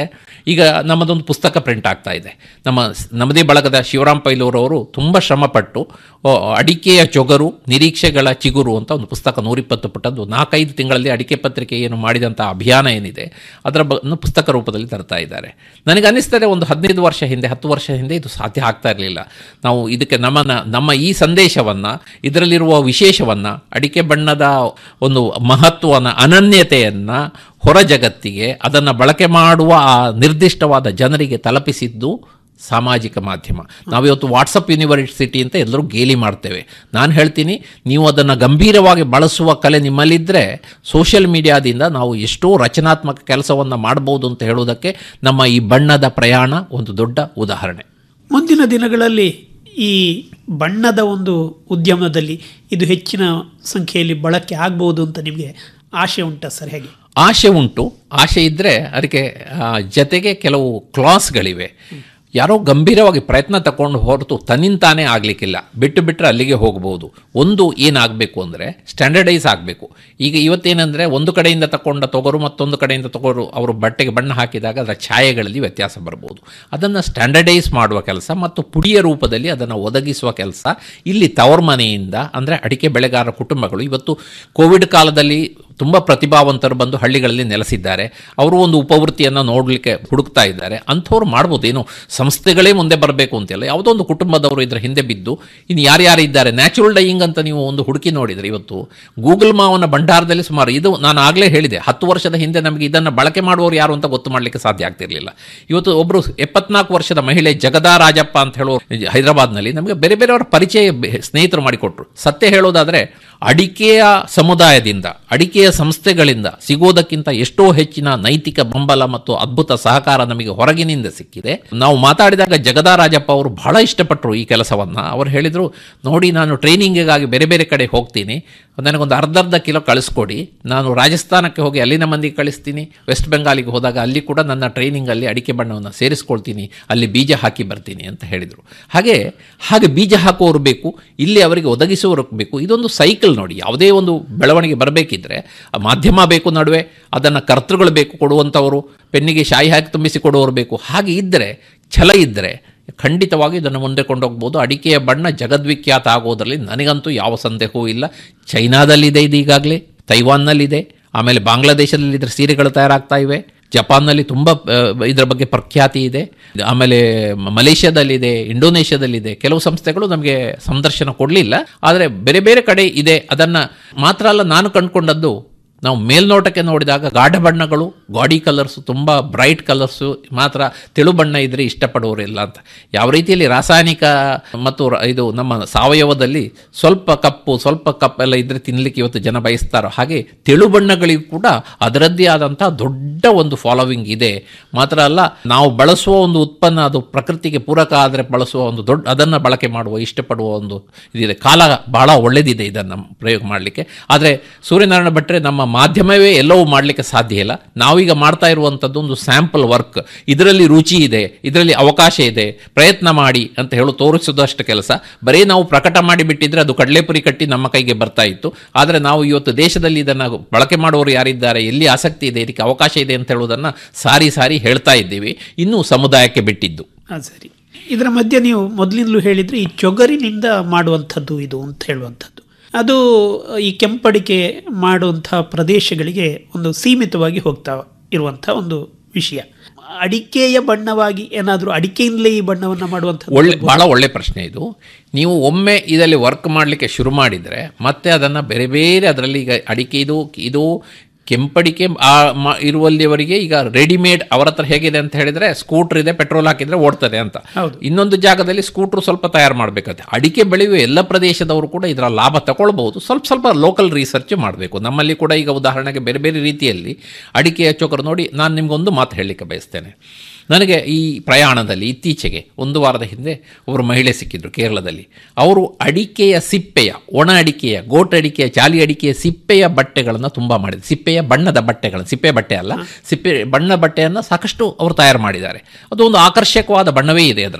ಈಗ ನಮ್ಮದೊಂದು ಪುಸ್ತಕ ಪ್ರಿಂಟ್ ಆಗ್ತಾ ಇದೆ ನಮ್ಮ ನಮ್ಮದೇ ಬಳಗದ ಶಿವರಾಮ್ ಪೈಲೂರವರು ತುಂಬ ಶ್ರಮಪಟ್ಟು ಆ, ಅಡಿಕೆಯ ಚೊಗರು ನಿರೀಕ್ಷೆಗಳ ಚಿಗುರು ಅಂತ ಒಂದು ಪುಸ್ತಕ ನೂರಿಪ್ಪತ್ತು ಪುಟದ್ದು ನಾಲ್ಕೈದು ತಿಂಗಳಲ್ಲಿ ಅಡಿಕೆ ಪತ್ರಿಕೆ ಏನು ಮಾಡಿದಂಥ ಅಭಿಯಾನ ಏನಿದೆ ಅದರ ಬ ಪುಸ್ತಕ ರೂಪದಲ್ಲಿ ತರ್ತಾ ಇದ್ದಾರೆ ನನಗೆ ಅನ್ನಿಸ್ತದೆ ಒಂದು ಹದಿನೈದು ವರ್ಷ ಹಿಂದೆ ಹತ್ತು ವರ್ಷ ಹಿಂದೆ ಇದು ಸಾಧ್ಯ ಆಗ್ತಾ ಇರಲಿಲ್ಲ ನಾವು ಇದಕ್ಕೆ ನಮ್ಮನ್ನ ನಮ್ಮ ಈ ಸಂದೇಶವನ್ನು ಇದರಲ್ಲಿರುವ ವಿಶೇಷವನ್ನು ಅಡಿಕೆ ಬಣ್ಣದ ಒಂದು ಮಹತ್ವನ ಅನನ್ಯತೆಯನ್ನು ಹೊರ ಜಗತ್ತಿಗೆ ಅದನ್ನು ಬಳಕೆ ಮಾಡುವ ಆ ನಿರ್ದಿಷ್ಟವಾದ ಜನರಿಗೆ ತಲುಪಿಸಿದ್ದು ಸಾಮಾಜಿಕ ಮಾಧ್ಯಮ ನಾವಿವತ್ತು ವಾಟ್ಸಪ್ ಯೂನಿವರ್ಸಿಟಿ ಅಂತ ಎಲ್ಲರೂ ಗೇಲಿ ಮಾಡ್ತೇವೆ ನಾನು ಹೇಳ್ತೀನಿ ನೀವು ಅದನ್ನು ಗಂಭೀರವಾಗಿ ಬಳಸುವ ಕಲೆ ನಿಮ್ಮಲ್ಲಿದ್ದರೆ ಸೋಷಿಯಲ್ ಮೀಡಿಯಾದಿಂದ ನಾವು ಎಷ್ಟೋ ರಚನಾತ್ಮಕ ಕೆಲಸವನ್ನು ಮಾಡ್ಬೋದು ಅಂತ ಹೇಳುವುದಕ್ಕೆ ನಮ್ಮ ಈ ಬಣ್ಣದ ಪ್ರಯಾಣ ಒಂದು ದೊಡ್ಡ ಉದಾಹರಣೆ ಮುಂದಿನ ದಿನಗಳಲ್ಲಿ ಈ ಬಣ್ಣದ ಒಂದು ಉದ್ಯಮದಲ್ಲಿ ಇದು ಹೆಚ್ಚಿನ ಸಂಖ್ಯೆಯಲ್ಲಿ ಬಳಕೆ ಆಗ್ಬೋದು ಅಂತ ನಿಮಗೆ ಆಶೆ ಉಂಟಾ ಸರ್ ಹೇಗೆ ಆಶೆ ಉಂಟು ಆಶೆ ಇದ್ದರೆ ಅದಕ್ಕೆ ಆ, ಜತೆಗೆ ಕೆಲವು ಕ್ಲಾಸ್ಗಳಿವೆ ಯಾರೋ ಗಂಭೀರವಾಗಿ ಪ್ರಯತ್ನ ತಗೊಂಡು ಹೊರತು ತನ್ನಿಂತಾನೇ ಆಗಲಿಕ್ಕಿಲ್ಲ ಬಿಟ್ಟು ಬಿಟ್ಟರೆ ಅಲ್ಲಿಗೆ ಹೋಗ್ಬೋದು ಒಂದು ಏನಾಗಬೇಕು ಅಂದರೆ ಸ್ಟ್ಯಾಂಡರ್ಡೈಸ್ ಆಗಬೇಕು ಈಗ ಇವತ್ತೇನೆಂದರೆ ಒಂದು ಕಡೆಯಿಂದ ತಗೊಂಡ ತೊಗರು ಮತ್ತೊಂದು ಕಡೆಯಿಂದ ತೊಗರು ಅವರು ಬಟ್ಟೆಗೆ ಬಣ್ಣ ಹಾಕಿದಾಗ ಅದರ ಛಾಯೆಗಳಲ್ಲಿ ವ್ಯತ್ಯಾಸ ಬರ್ಬೋದು ಅದನ್ನು ಸ್ಟ್ಯಾಂಡರ್ಡೈಸ್ ಮಾಡುವ ಕೆಲಸ ಮತ್ತು ಪುಡಿಯ ರೂಪದಲ್ಲಿ ಅದನ್ನು ಒದಗಿಸುವ ಕೆಲಸ ಇಲ್ಲಿ ತವರ್ ಮನೆಯಿಂದ ಅಂದರೆ ಅಡಿಕೆ ಬೆಳೆಗಾರರ ಕುಟುಂಬಗಳು ಇವತ್ತು ಕೋವಿಡ್ ಕಾಲದಲ್ಲಿ ತುಂಬ ಪ್ರತಿಭಾವಂತರು ಬಂದು ಹಳ್ಳಿಗಳಲ್ಲಿ ನೆಲೆಸಿದ್ದಾರೆ ಅವರು ಒಂದು ಉಪವೃತ್ತಿಯನ್ನು ನೋಡಲಿಕ್ಕೆ ಹುಡುಕ್ತಾ ಇದ್ದಾರೆ ಅಂಥವ್ರು ಮಾಡ್ಬೋದು ಏನು ಸಂಸ್ಥೆಗಳೇ ಮುಂದೆ ಬರಬೇಕು ಅಂತಿಲ್ಲ ಯಾವುದೋ ಒಂದು ಕುಟುಂಬದವರು ಇದರ ಹಿಂದೆ ಬಿದ್ದು ಇನ್ನು ಯಾರ್ಯಾರು ಇದ್ದಾರೆ ನ್ಯಾಚುರಲ್ ಡೈಯಿಂಗ್ ಅಂತ ನೀವು ಒಂದು ಹುಡುಕಿ ನೋಡಿದರೆ ಇವತ್ತು ಗೂಗಲ್ ಮಾವನ ಭಂಡಾರದಲ್ಲಿ ಸುಮಾರು ಇದು ನಾನು ಆಗಲೇ ಹೇಳಿದೆ ಹತ್ತು ವರ್ಷದ ಹಿಂದೆ ನಮಗೆ ಇದನ್ನು ಬಳಕೆ ಮಾಡುವವರು ಯಾರು ಅಂತ ಗೊತ್ತು ಮಾಡಲಿಕ್ಕೆ ಸಾಧ್ಯ ಆಗ್ತಿರಲಿಲ್ಲ ಇವತ್ತು ಒಬ್ಬರು ಎಪ್ಪತ್ನಾಲ್ಕು ವರ್ಷದ ಮಹಿಳೆ ಜಗದಾ ರಾಜಪ್ಪ ಅಂತ ಹೇಳುವ ಹೈದರಾಬಾದ್ನಲ್ಲಿ ನಮಗೆ ಬೇರೆ ಬೇರೆಯವರ ಪರಿಚಯ ಬೆ- ಸ್ನೇಹಿತರು ಮಾಡಿಕೊಟ್ರು ಸತ್ಯ ಹೇಳೋದಾದರೆ ಅಡಿಕೆಯ ಸಮುದಾಯದಿಂದ ಅಡಿಕೆಯ ಸಂಸ್ಥೆಗಳಿಂದ ಸಿಗೋದಕ್ಕಿಂತ ಎಷ್ಟೋ ಹೆಚ್ಚಿನ ನೈತಿಕ ಬೆಂಬಲ ಮತ್ತು ಅದ್ಭುತ ಸಹಕಾರ ನಮಗೆ ಹೊರಗಿನಿಂದ ಸಿಕ್ಕಿದೆ ನಾವು ಮಾತಾಡಿದಾಗ ಜಗದಾ ರಾಜಪ್ಪ ಅವರು ಬಹಳ ಇಷ್ಟಪಟ್ಟರು ಈ ಕೆಲಸವನ್ನು ಅವರು ಹೇಳಿದರು ನೋಡಿ ನಾನು ಟ್ರೈನಿಂಗಿಗಾಗಿ ಬೇರೆ ಬೇರೆ ಕಡೆ ಹೋಗ್ತೀನಿ ನನಗೊಂದು ಅರ್ಧರ್ಧ ಕಿಲೋ ಕಳಿಸ್ಕೊಡಿ ನಾನು ರಾಜಸ್ಥಾನಕ್ಕೆ ಹೋಗಿ ಅಲ್ಲಿನ ಮಂದಿಗೆ ಕಳಿಸ್ತೀನಿ ವೆಸ್ಟ್ ಬೆಂಗಾಲಿಗೆ ಹೋದಾಗ ಅಲ್ಲಿ ಕೂಡ ನನ್ನ ಟ್ರೈನಿಂಗಲ್ಲಿ ಅಡಿಕೆ ಬಣ್ಣವನ್ನು ಸೇರಿಸ್ಕೊಳ್ತೀನಿ ಅಲ್ಲಿ ಬೀಜ ಹಾಕಿ ಬರ್ತೀನಿ ಅಂತ ಹೇಳಿದರು ಹಾಗೆ ಹಾಗೆ ಬೀಜ ಹಾಕುವವರು ಬೇಕು ಇಲ್ಲಿ ಅವರಿಗೆ ಒದಗಿಸುವವರು ಬೇಕು ಇದೊಂದು ಸೈಕಲ್ ನೋಡಿ ಯಾವುದೇ ಒಂದು ಬೆಳವಣಿಗೆ ಬರಬೇಕಿದ್ರೆ ಆ ಮಾಧ್ಯಮ ಬೇಕು ನಡುವೆ ಅದನ್ನು ಕರ್ತೃಗಳು ಬೇಕು ಕೊಡುವಂಥವರು ಪೆನ್ನಿಗೆ ಶಾಯಿ ಹಾಕಿ ತುಂಬಿಸಿ ಕೊಡುವವರು ಬೇಕು ಹಾಗೆ ಇದ್ದರೆ ಛಲ ಇದ್ದರೆ ಖಂಡಿತವಾಗಿ ಇದನ್ನು ಮುಂದೆ ಕೊಂಡೋಗ್ಬೋದು ಅಡಿಕೆಯ ಬಣ್ಣ ಜಗದ್ವಿಖ್ಯಾತ ಆಗೋದರಲ್ಲಿ ನನಗಂತೂ ಯಾವ ಸಂದೇಹವೂ ಇಲ್ಲ ಚೈನಾದಲ್ಲಿದೆ ಇದು ಈಗಾಗಲೇ ತೈವಾನ್ನಲ್ಲಿದೆ ಆಮೇಲೆ ಬಾಂಗ್ಲಾದೇಶದಲ್ಲಿ ಇದರ ಸೀರೆಗಳು ತಯಾರಾಗ್ತಾ ಇವೆ ಜಪಾನ್ನಲ್ಲಿ ತುಂಬ ಆ, ಇದರ ಬಗ್ಗೆ ಪ್ರಖ್ಯಾತಿ ಇದೆ ಆಮೇಲೆ ಮ- ಮಲೇಷ್ಯಾದಲ್ಲಿದೆ ಇಂಡೋನೇಷ್ಯಾದಲ್ಲಿದೆ ಕೆಲವು ಸಂಸ್ಥೆಗಳು ನಮಗೆ ಸಂದರ್ಶನ ಕೊಡಲಿಲ್ಲ ಆದರೆ ಬೇರೆ ಬೇರೆ ಕಡೆ ಇದೆ ಅದನ್ನು ಮಾತ್ರ ಅಲ್ಲ ನಾನು ಕಂಡುಕೊಂಡದ್ದು ನಾವು ಮೇಲ್ನೋಟಕ್ಕೆ ನೋಡಿದಾಗ ಗಾಢ ಬಣ್ಣಗಳು ಗಾಡಿ ಕಲರ್ಸು ತುಂಬ ಬ್ರೈಟ್ ಕಲರ್ಸು ಮಾತ್ರ ತೆಳು ಬಣ್ಣ ಇದ್ದರೆ ಇಷ್ಟಪಡುವವರಿಲ್ಲ ಅಂತ ಯಾವ ರೀತಿಯಲ್ಲಿ ರಾಸಾಯನಿಕ ಮತ್ತು ರ- ಇದು ನಮ್ಮ ಸಾವಯವದಲ್ಲಿ ಸ್ವಲ್ಪ ಕಪ್ಪು ಸ್ವಲ್ಪ ಕಪ್ಪೆಲ್ಲ ಇದ್ದರೆ ತಿನ್ನಲಿಕ್ಕೆ ಇವತ್ತು ಜನ ಬಯಸ್ತಾರೋ ಹಾಗೆ ತೆಳು ಬಣ್ಣಗಳಿಗೂ ಕೂಡ ಅದರದ್ದೇ ಆದಂಥ ದೊಡ್ಡ ಒಂದು ಫಾಲೋವಿಂಗ್ ಇದೆ ಮಾತ್ರ ಅಲ್ಲ ನಾವು ಬಳಸುವ ಒಂದು ಉತ್ಪನ್ನ ಅದು ಪ್ರಕೃತಿಗೆ ಪೂರಕ ಆದರೆ ಬಳಸುವ ಒಂದು ದೊಡ್ಡ ಅದನ್ನು ಬಳಕೆ ಮಾಡುವ ಇಷ್ಟಪಡುವ ಒಂದು ಇದಿದೆ ಕಾಲ ಬಹಳ ಒಳ್ಳೆಯದಿದೆ ಇದನ್ನು ಪ್ರಯೋಗ ಮಾಡಲಿಕ್ಕೆ ಆದರೆ ಸೂರ್ಯನಾರಾಯಣ ಭಟ್ರೆ ನಮ್ಮ ಮಾಧ್ಯಮವೇ ಎಲ್ಲವೂ ಮಾಡಲಿಕ್ಕೆ ಸಾಧ್ಯ ಇಲ್ಲ ನಾವೀಗ ಮಾಡ್ತಾ ಇರುವಂಥದ್ದು ಒಂದು ಸ್ಯಾಂಪಲ್ ವರ್ಕ್ ಇದರಲ್ಲಿ ರುಚಿ ಇದೆ ಇದರಲ್ಲಿ ಅವಕಾಶ ಇದೆ ಪ್ರಯತ್ನ ಮಾಡಿ ಅಂತ ಹೇಳು ತೋರಿಸೋದಷ್ಟು ಕೆಲಸ ಬರೀ ನಾವು ಪ್ರಕಟ ಮಾಡಿ ಬಿಟ್ಟಿದ್ರೆ ಅದು ಕಡಲೆಪುರಿ ಕಟ್ಟಿ ನಮ್ಮ ಕೈಗೆ ಬರ್ತಾ ಇತ್ತು ಆದರೆ ನಾವು ಇವತ್ತು ದೇಶದಲ್ಲಿ ಇದನ್ನು ಬಳಕೆ ಮಾಡುವವರು ಯಾರಿದ್ದಾರೆ ಎಲ್ಲಿ ಆಸಕ್ತಿ ಇದೆ ಇದಕ್ಕೆ ಅವಕಾಶ ಇದೆ ಅಂತ ಹೇಳುವುದನ್ನು ಸಾರಿ ಸಾರಿ ಹೇಳ್ತಾ ಇದ್ದೀವಿ ಇನ್ನೂ ಸಮುದಾಯಕ್ಕೆ ಬಿಟ್ಟಿದ್ದು ಹಾಂ ಸರಿ ಇದರ ಮಧ್ಯೆ ನೀವು ಮೊದಲಿಂದಲೂ ಹೇಳಿದರೆ ಈ ಚೊಗರಿನಿಂದ ಮಾಡುವಂಥದ್ದು ಇದು ಅಂತ ಹೇಳುವಂಥದ್ದು ಅದು ಈ ಕೆಂಪಡಿಕೆ ಮಾಡುವಂಥ ಪ್ರದೇಶಗಳಿಗೆ ಒಂದು ಸೀಮಿತವಾಗಿ ಹೋಗ್ತಾ ಇರುವಂಥ ಒಂದು ವಿಷಯ ಅಡಿಕೆಯ ಬಣ್ಣವಾಗಿ ಏನಾದರೂ ಅಡಿಕೆಯಿಂದಲೇ ಈ ಬಣ್ಣವನ್ನು ಮಾಡುವಂಥದ್ದು ಒಳ್ಳೆ ಭಾಳ ಒಳ್ಳೆ ಪ್ರಶ್ನೆ ಇದು ನೀವು ಒಮ್ಮೆ ಇದರಲ್ಲಿ ವರ್ಕ್ ಮಾಡಲಿಕ್ಕೆ ಶುರು ಮಾಡಿದರೆ ಮತ್ತೆ ಅದನ್ನು ಬೇರೆ ಬೇರೆ ಅದರಲ್ಲಿ ಈಗ ಅಡಿಕೆ ಇದು ಇದು ಕೆಂಪಡಿಕೆ ಆ ಮ- ಇರುವಲ್ಲಿವರೆಗೆ ಈಗ ರೆಡಿಮೇಡ್ ಅವರ ಹತ್ರ ಹೇಗಿದೆ ಅಂತ ಹೇಳಿದರೆ ಸ್ಕೂಟ್ರ್ ಇದೆ ಪೆಟ್ರೋಲ್ ಹಾಕಿದರೆ ಓಡ್ತದೆ ಅಂತ ಹೌದು. ಇನ್ನೊಂದು ಜಾಗದಲ್ಲಿ ಸ್ಕೂಟ್ರು ಸ್ವಲ್ಪ ತಯಾರು ಮಾಡಬೇಕಾಗುತ್ತೆ ಅಡಿಕೆ ಬೆಳೆಯುವ ಎಲ್ಲ ಪ್ರದೇಶದವರು ಕೂಡ ಇದರ ಲಾಭ ತಗೊಳ್ಬಹುದು ಸ್ವಲ್ಪ ಸ್ವಲ್ಪ ಲೋಕಲ್ ರಿಸರ್ಚ್ ಮಾಡಬೇಕು ನಮ್ಮಲ್ಲಿ ಕೂಡ ಈಗ ಉದಾಹರಣೆಗೆ ಬೇರೆ ಬೇರೆ ರೀತಿಯಲ್ಲಿ ಅಡಿಕೆಯ ಚೋಕರು ನೋಡಿ ನಾನು ನಿಮಗೊಂದು ಮಾತು ಹೇಳಲಿಕ್ಕೆ ಬಯಸ್ತೇನೆ ನನಗೆ ಈ ಪ್ರಯಾಣದಲ್ಲಿ ಇತ್ತೀಚೆಗೆ ಒಂದು ವಾರದ ಹಿಂದೆ ಒಬ್ಬರು ಮಹಿಳೆ ಸಿಕ್ಕಿದ್ರು ಕೇರಳದಲ್ಲಿ ಅವರು ಅಡಿಕೆಯ ಸಿಪ್ಪೆಯ ಒಣ ಅಡಿಕೆಯ ಗೋಟ್ ಅಡಿಕೆಯ ಚಾಲಿ ಅಡಿಕೆಯ ಸಿಪ್ಪೆಯ ಬಟ್ಟೆಗಳನ್ನು ತುಂಬ ಮಾಡಿದ್ರು ಸಿಪ್ಪೆಯ ಬಣ್ಣದ ಬಟ್ಟೆಗಳನ್ನು ಸಿಪ್ಪೆ ಬಟ್ಟೆ ಅಲ್ಲ ಸಿಪ್ಪೆ ಬಣ್ಣ ಬಟ್ಟೆಯನ್ನು ಸಾಕಷ್ಟು ಅವರು ತಯಾರು ಮಾಡಿದ್ದಾರೆ ಅದು ಒಂದು ಆಕರ್ಷಕವಾದ ಬಣ್ಣವೇ ಇದೆ ಅದರದ್ದು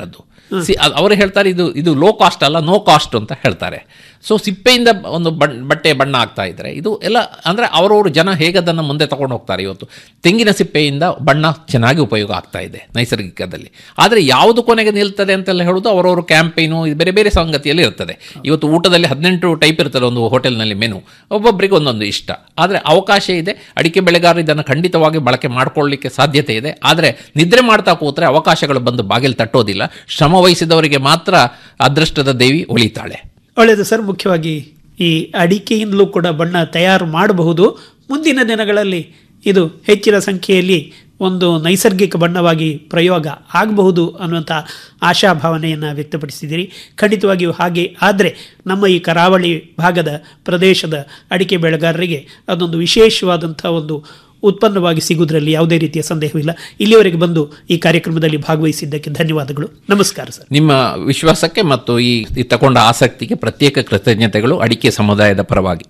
ಸಿ ಅದ್- ಅವರು ಹೇಳ್ತಾರೆ ಇದು ಇದು ಲೋ ಕಾಸ್ಟ್ ಅಲ್ಲ ನೋ ಕಾಸ್ಟ್ ಅಂತ ಹೇಳ್ತಾರೆ ಸೊ ಸಿಪ್ಪೆಯಿಂದ ಒಂದು ಬಣ್ ಬಟ್ಟೆ ಬಣ್ಣ ಆಗ್ತಾ ಇದ್ರೆ ಇದು ಎಲ್ಲ ಅಂದರೆ ಅವರವರು ಜನ ಹೇಗೆ ಅದನ್ನು ಮುಂದೆ ತಗೊಂಡು ಹೋಗ್ತಾರೆ ಇವತ್ತು ತೆಂಗಿನ ಸಿಪ್ಪೆಯಿಂದ ಬಣ್ಣ ಚೆನ್ನಾಗಿ ಉಪಯೋಗ ಆಗ್ತಾ ಇದೆ ನೈಸರ್ಗಿಕದಲ್ಲಿ ಆದರೆ ಯಾವುದು ಕೊನೆಗೆ ನಿಲ್ತದೆ ಅಂತೆಲ್ಲ ಹೇಳೋದು ಅವರವರು ಕ್ಯಾಂಪೇನು ಇದು ಬೇರೆ ಬೇರೆ ಸಂಗತಿಯಲ್ಲಿ ಇರ್ತದೆ ಇವತ್ತು ಊಟದಲ್ಲಿ ಹದಿನೆಂಟು ಟೈಪ್ ಇರ್ತದೆ ಒಂದು ಹೋಟೆಲ್ನಲ್ಲಿ ಮೆನು ಒಬ್ಬೊಬ್ಬರಿಗೆ ಒಂದೊಂದು ಇಷ್ಟ ಆದರೆ ಅವಕಾಶ ಇದೆ ಅಡಿಕೆ ಬೆಳೆಗಾರರು ಇದನ್ನು ಖಂಡಿತವಾಗಿ ಬಳಕೆ ಮಾಡ್ಕೊಳ್ಳಿಕ್ಕೆ ಸಾಧ್ಯತೆ ಇದೆ ಆದರೆ ನಿದ್ರೆ ಮಾಡ್ತಾ ಕೂತ್ರೆ ಅವಕಾಶಗಳು ಬಂದು ಬಾಗಿಲು ತಟ್ಟೋದಿಲ್ಲ ಶ್ರಮ ವಹಿಸಿದವರಿಗೆ ಮಾತ್ರ ಅದೃಷ್ಟದ ದೇವಿ ಒಳಿತಾಳೆ ಒಳ್ಳೆಯದು ಸರ್ ಮುಖ್ಯವಾಗಿ ಈ ಅಡಿಕೆಯಿಂದಲೂ ಕೂಡ ಬಣ್ಣ ತಯಾರು ಮಾಡಬಹುದು ಮುಂದಿನ ದಿನಗಳಲ್ಲಿ ಇದು ಹೆಚ್ಚಿನ ಸಂಖ್ಯೆಯಲ್ಲಿ ಒಂದು ನೈಸರ್ಗಿಕ ಬಣ್ಣವಾಗಿ ಪ್ರಯೋಗ ಆಗಬಹುದು ಅನ್ನುವಂಥ ಆಶಾಭಾವನೆಯನ್ನು ವ್ಯಕ್ತಪಡಿಸಿದ್ದೀರಿ ಖಂಡಿತವಾಗಿಯೂ ಹಾಗೆ ಆದರೆ ನಮ್ಮ ಈ ಕರಾವಳಿ ಭಾಗದ ಪ್ರದೇಶದ ಅಡಿಕೆ ಬೆಳೆಗಾರರಿಗೆ ಅದೊಂದು ವಿಶೇಷವಾದಂಥ ಒಂದು ಉತ್ಪನ್ನವಾಗಿ ಸಿಗುವುದರಲ್ಲಿ ಯಾವುದೇ ರೀತಿಯ ಸಂದೇಹವಿಲ್ಲ ಇಲ್ಲಿವರೆಗೆ ಬಂದು ಈ ಕಾರ್ಯಕ್ರಮದಲ್ಲಿ ಭಾಗವಹಿಸಿದ್ದಕ್ಕೆ ಧನ್ಯವಾದಗಳು ನಮಸ್ಕಾರ ಸರ್ ನಿಮ್ಮ ವಿಶ್ವಾಸಕ್ಕೆ ಮತ್ತು ಈ ಈ ತಗೊಂಡ ಆಸಕ್ತಿಗೆ ಪ್ರತ್ಯೇಕ ಕೃತಜ್ಞತೆಗಳು ಅಡಿಕೆ ಸಮುದಾಯದ ಪರವಾಗಿ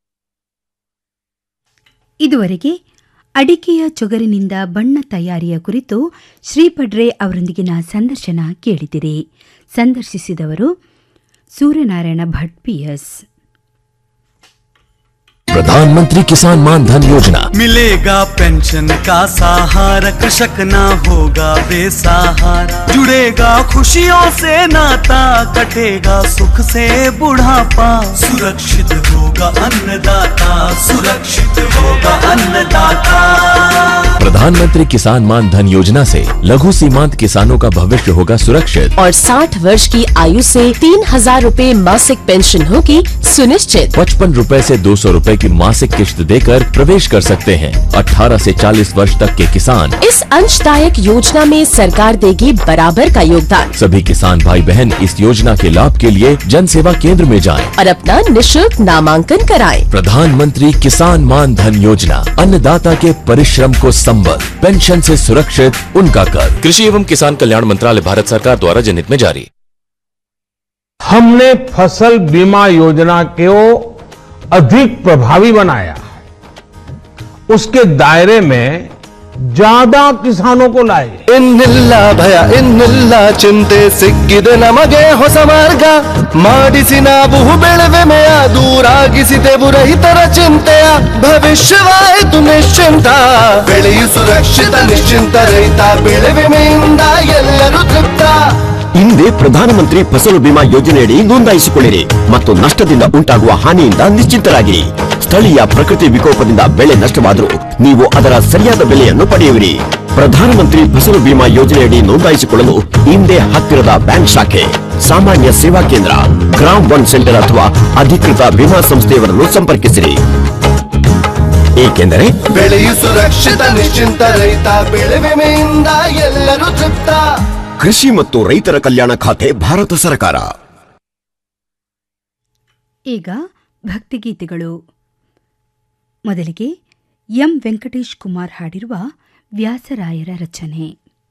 ಇದುವರೆಗೆ ಅಡಿಕೆಯ ಚೊಗರಿನಿಂದ ಬಣ್ಣ ತಯಾರಿಯ ಕುರಿತು ಶ್ರೀಪಡ್ರೆ ಅವರೊಂದಿಗಿನ ಸಂದರ್ಶನ ಕೇಳಿದಿರಿ ಸಂದರ್ಶಿಸಿದವರು ಸೂರ್ಯನಾರಾಯಣ ಭಟ್ ಪಿಎಸ್ प्रधानमंत्री किसान मान धन योजना मिलेगा पेंशन का सहारा कृषक ना होगा बेसहारा जुड़ेगा खुशियों से नाता कटेगा सुख से बुढ़ापा सुरक्षित होगा अन्नदाता सुरक्षित होगा अन्नदाता प्रधानमंत्री किसान मान धन योजना से लघु सीमांत किसानों का भविष्य होगा सुरक्षित और 60 वर्ष की आयु से तीन हजार रूपए मासिक पेंशन होगी सुनिश्चित पचपन रूपए से दो सौ रूपए की मासिक किश्त देकर प्रवेश कर सकते हैं 18 से 40 वर्ष तक के किसान इस अंशदायक योजना में सरकार देगी बराबर का योगदान सभी किसान भाई बहन इस योजना के लाभ के लिए जन सेवा केंद्र में जाएं। और अपना निशुल्क नामांकन कराएं। प्रधानमंत्री किसान मान धन योजना अन्नदाता के परिश्रम को संबल पेंशन से सुरक्षित उनका कर कृषि एवं किसान कल्याण मंत्रालय भारत सरकार द्वारा जनहित में जारी हमने फसल बीमा योजना को अधिक प्रभावी बनाया उसके दायरे में ज्यादा किसानों को लाए ಇನ್ನಿಲ್ಲ ಭಯ ಇನ್ನಿಲ್ಲ ಚಿಂತೆ ಸಿಕ್ಕಿದೆ ನಮಗೆ ಹೊಸ ಮಾರ್ಗ ಮಾಡಿಸಿ ನಾವು ಬೆಳೆವೆಮೆಯ ದೂರಾಗಿಸಿದೆವು ರೈತರ ಚಿಂತೆಯ ಭವಿಷ್ಯವಾಯಿತು ನಿಶ್ಚಿಂತ ಬೆಳೆಯು ಸುರಕ್ಷಿತ ನಿಶ್ಚಿಂತ ರೈತ ಬೆಳೆ ವಿಮೆಯಿಂದ ಎಲ್ಲರೂ ತೃಪ್ತ ಹಿಂದೆ ಪ್ರಧಾನಮಂತ್ರಿ ಫಸಲು ಬಿಮಾ ಯೋಜನೆಯಡಿ ನೋಂದಾಯಿಸಿಕೊಳ್ಳಿರಿ ಮತ್ತು ನಷ್ಟದಿಂದ ಉಂಟಾಗುವ ಹಾನಿಯಿಂದ ನಿಶ್ಚಿಂತರಾಗಿರಿ ಸ್ಥಳೀಯ ಪ್ರಕೃತಿ ವಿಕೋಪದಿಂದ ಬೆಳೆ ನಷ್ಟವಾದರೂ ನೀವು ಅದರ ಸರಿಯಾದ ಬೆಲೆಯನ್ನು ಪಡೆಯುವಿರಿ ಪ್ರಧಾನಮಂತ್ರಿ ಫಸಲು ಬಿಮಾ ಯೋಜನೆಯಡಿ ನೋಂದಾಯಿಸಿಕೊಳ್ಳಲು ಹಿಂದೆ ಹತ್ತಿರದ ಬ್ಯಾಂಕ್ ಶಾಖೆ ಸಾಮಾನ್ಯ ಸೇವಾ ಕೇಂದ್ರ ಗ್ರಾಮ್ ಒನ್ ಸೆಂಟರ್ ಅಥವಾ ಅಧಿಕೃತ ವಿಮಾ ಸಂಸ್ಥೆಯವರನ್ನು ಸಂಪರ್ಕಿಸಿರಿ ಏಕೆಂದರೆ ಬೆಳೆಯು ಸುರಕ್ಷಿತ ನಿಶ್ಚಿಂತ ರೈತ ಬೆಳೆ ವಿಮೆಯಿಂದ ಎಲ್ಲರೂ ತೃಪ್ತ ಕೃಷಿ ಮತ್ತು ರೈತರ ಕಲ್ಯಾಣ ಖಾತೆ ಭಾರತ ಸರ್ಕಾರ ಈಗ ಭಕ್ತಿಗೀತೆಗಳು ಮೊದಲಿಗೆ ಎಂ ವೆಂಕಟೇಶ್ ಕುಮಾರ್ ಹಾಡಿರುವ ವ್ಯಾಸರಾಯರ ರಚನೆ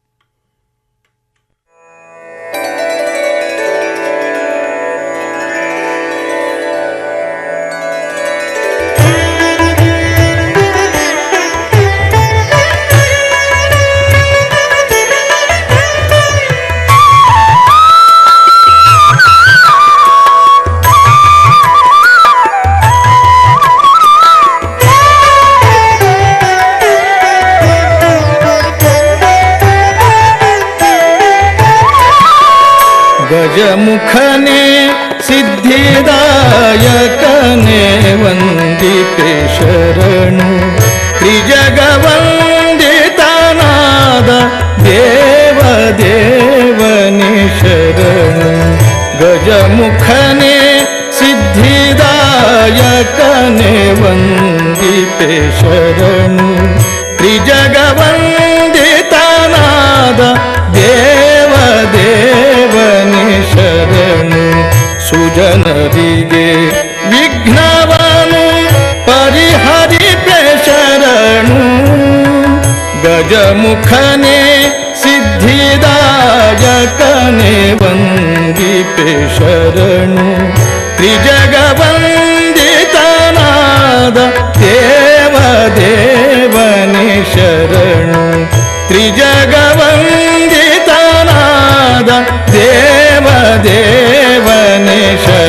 ಗಜಮುಖನೆ ಸಿದ್ಧಿದಾಯಕನೆ ವಂದಿತೆ ಶರಣು ತ್ರಿಜಗವಂದಿತನಾದ ದೇವ ದೇವನಿ ಶರಣು ಗಜಮುಖನೆ ಸಿದ್ಧಿದಾಯಕನೆ ವಂದಿತೆ ಶರಣು ತ್ರಿಜಗವಂದಿತನಾದ ದೇವ ದೇವನಿ ಶರಣು ಸುಜನರಿಗೆ ವಿಘ್ನವನು ಪರಿಹರಿಪೆ ಶರಣು ಗಜಮುಖನೆ ಸಿದ್ಧಿದಾಯಕನೆ ವಂದಿಪೆ ಶರಣು ತ್ರಿಜಗವಂದಿತನಾದ ದೇವ ದೇವನಿ ಶರಣು ತ್ರಿಜಗವಂದಿತನಾದ ದೇವ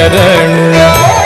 ಶರಣು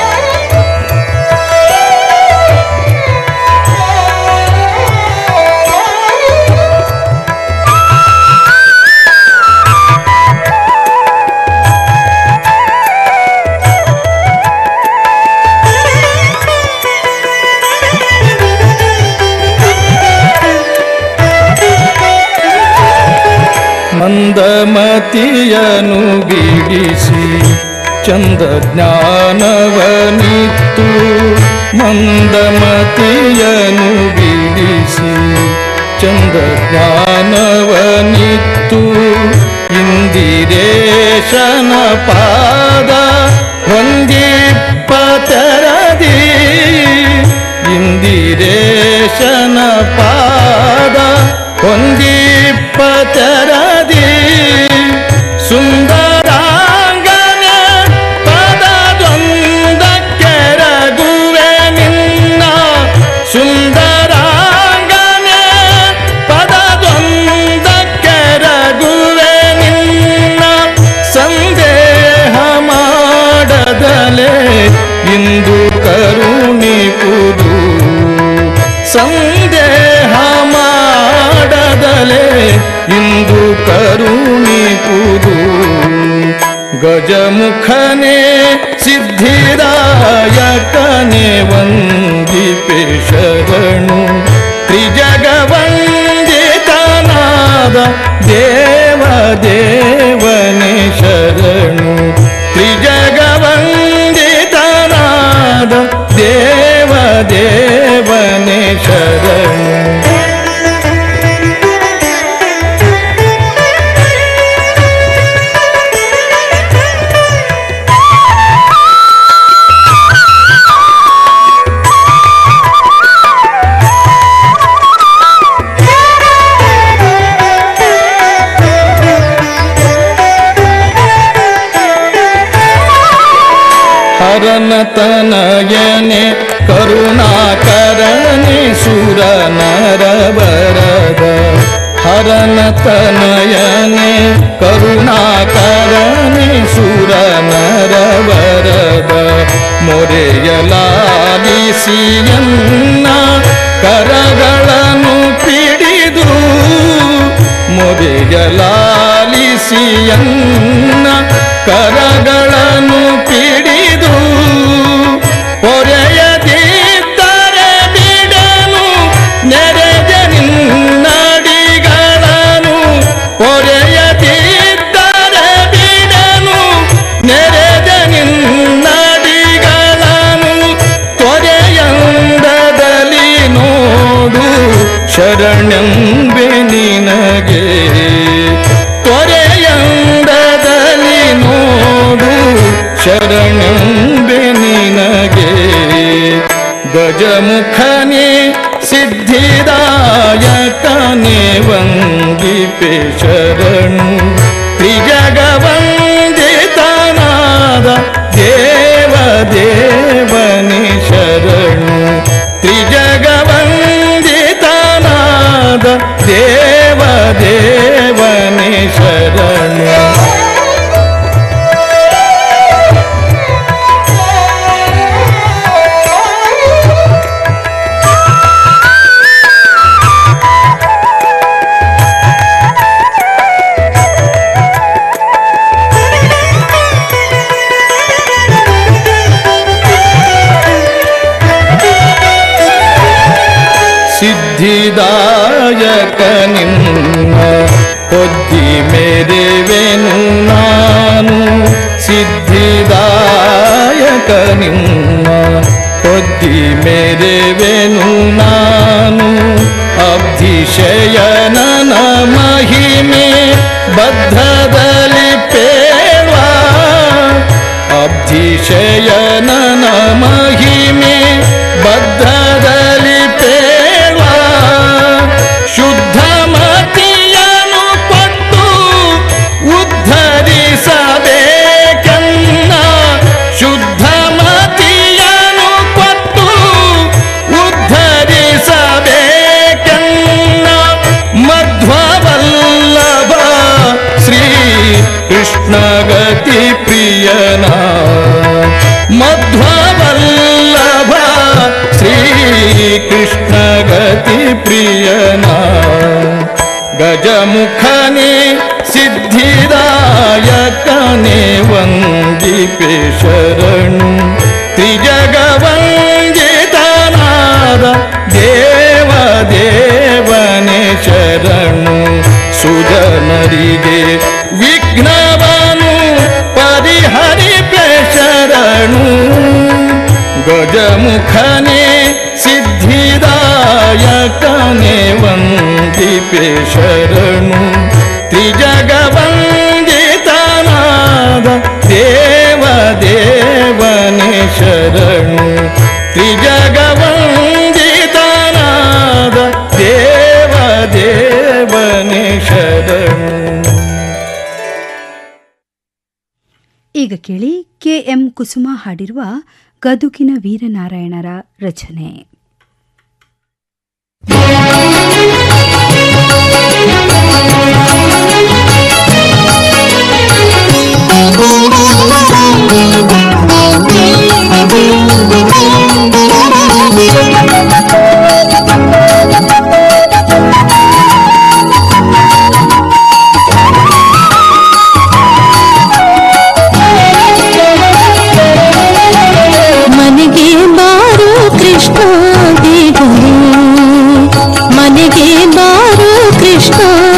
ಮಂದಮತಿಯನು ಬಿಡಿಸಿ ಚಂದ ಜ್ಞಾನವನಿತ್ತು ಮಂದಮತಿಯನು ಬಿಡಿಸಿ ಚಂದ ಜ್ಞಾನವನಿತ್ತು ಇಂದಿರೇಶನ ಪಾದ ಹೊಂದಿಪ್ಪತರದಿ ಇಂದಿರೇಶನ ಪಾದ ಹೊಂದಿಪ್ಪತರದಿ ಸುಂದರಾಂಗನ ಪದದೊಂದಕ್ಕೆರಗುವೆ ನಿನ್ನ ಸುಂದರಾಂಗನ ಪದದೊಂದಕ್ಕೆರಗುವೆ ನಿನ್ನ ಸಂದೇಹ ಮಾಡದಲೆ ಇಂದು ಕರುಣಿಪುದು ಸಂದೇಹ ಮಾಡದಲೆ ಇಂದು ಕರುಣಿಪುದು ಗಜಮುಖನೇ ಸಿದ್ಧಿದಾಯಕನೇ ವಂದಿಪೆ ಶರಣು ತ್ರಿಜಗವಂದಿತನಾದ ದೇವ ದೇವನೇ ಶರಣು ತ್ರಿಜಗವಂದಿತನಾದ ದೇವ ದೇವನೇ ಶರಣು ಹರನ ತನಯನೆ ಕರುಣಾಕರನೆ ಸುರ ನರವರದ ಹರನ ತನಯನೆ ಕರುಣಾಕರನೆ ಸುರ ನರವರದ ಮೊರೆಯಲಾಲಿಸಿಯನ್ನ ಕರಗಳನ್ನು ಪಿಡಿದು ಮೊರೆಯಲಾಲಿಸಿಯನ್ನ ಕರಗಳನ್ನು ಪಿಡಿದು ಪೊರೆಯದಿದ್ದರೆ ಬಿಡನು ನೆರೆದ ನಿನ್ನಡಿಗಳನ್ನು ಪೊರೆಯದಿದ್ದರೆ ಬಿಡನು ನೆರೆದ ನಿನ್ನಡಿಗಳನ್ನು ತೊರೆಯಂದದಲ್ಲಿ ನೋಡು ಶರಣೆಂಬೆ ನಿನಗೆ ತೊರೆಯಂದದಲ್ಲಿ ನೋಡು ಶರಣೆಂಬೆ ನಿನಗೆ ಗಜಮುಖನೇ ಸಿದ್ಧಿದಾಯಕನೇ ವಂದಿಪೆ ಶರಣು ತ್ರಿಜಗವಂದಿತನಾದ ದೇವ ದೇವನೇ ಶರಣು ತ್ರಿಜಗವಂದಿತನಾದ ದೇವ ದೇವನೇ ಶರಣು ಸಿದ್ಧಿದಾಯಕ ನಿನ್ನ ಹೊದ್ದಿ ಮೇರೆವೆನು ನಾನು ಸಿದ್ಧಿದಾಯಕ ನಿನ್ನ ಹೊದ್ದಿ ಮೇರೆವೆನು ನಾನು ಅಬ್ಧಿಶಯನನ ಮಹಿಮೆ ಬದ್ಧದಲ್ಲಿ ಪೇಳುವ ಅಬ್ಧಿಶಯನನ ಮಹಿಮೆ ಬದ್ಧದಲ್ಲಿ ಪೇಳುವ ಶುದ್ಧ ಮತಿಯನು ಕೊಟ್ಟು ಉದ್ಧರಿಸಬೇಕನ್ನ ಶುದ್ಧ ಮತಿಯನು ಕೊಟ್ಟು ಉದ್ಧರಿಸಬೇಕನ್ನ ಮಧ್ವವಲ್ಲಭ ಶ್ರೀ ಕೃಷ್ಣ ಗತಿ ಪ್ರಿಯನ ಗಜಮುಖನೇ ಸಿದ್ಧಿದಾಯಕನೇ ವಂದಿಪೆ ಶರಣು ತ್ರಿಜಗವಂದಿತನಾದ ದೇವ ದೇವನೇ ಶರಣು ಸುಜನರಿಗೆ ವಿಘ್ನವನು ಪರಿಹರಿಪೆ ಶರಣು ಗಜಮುಖನೇ ಸಿದ್ಧಿದಾಯಕನೇ ವಂದಿಪೆ ಶರಣು ತ್ರಿಜಗವಂದಿತನಾದ ದೇವ ದೇವನೇ ಶರಣು ತ್ರಿಜಗವಂದಿತನಾದ ದೇವ ದೇವನೇ ಶರಣು ಈಗ ಕೇಳಿ ಕೆ ಎಂ ಕುಸುಮ ಹಾಡಿರುವ ಗದುಗಿನ ವೀರನಾರಾಯಣರ ರಚನೆ ಮನೆಗೆ ಬಾರು ಕೃಷ್ಣ ದೇವರೇ ಮನೆಗೆ ಬಾರು ಕೃಷ್ಣ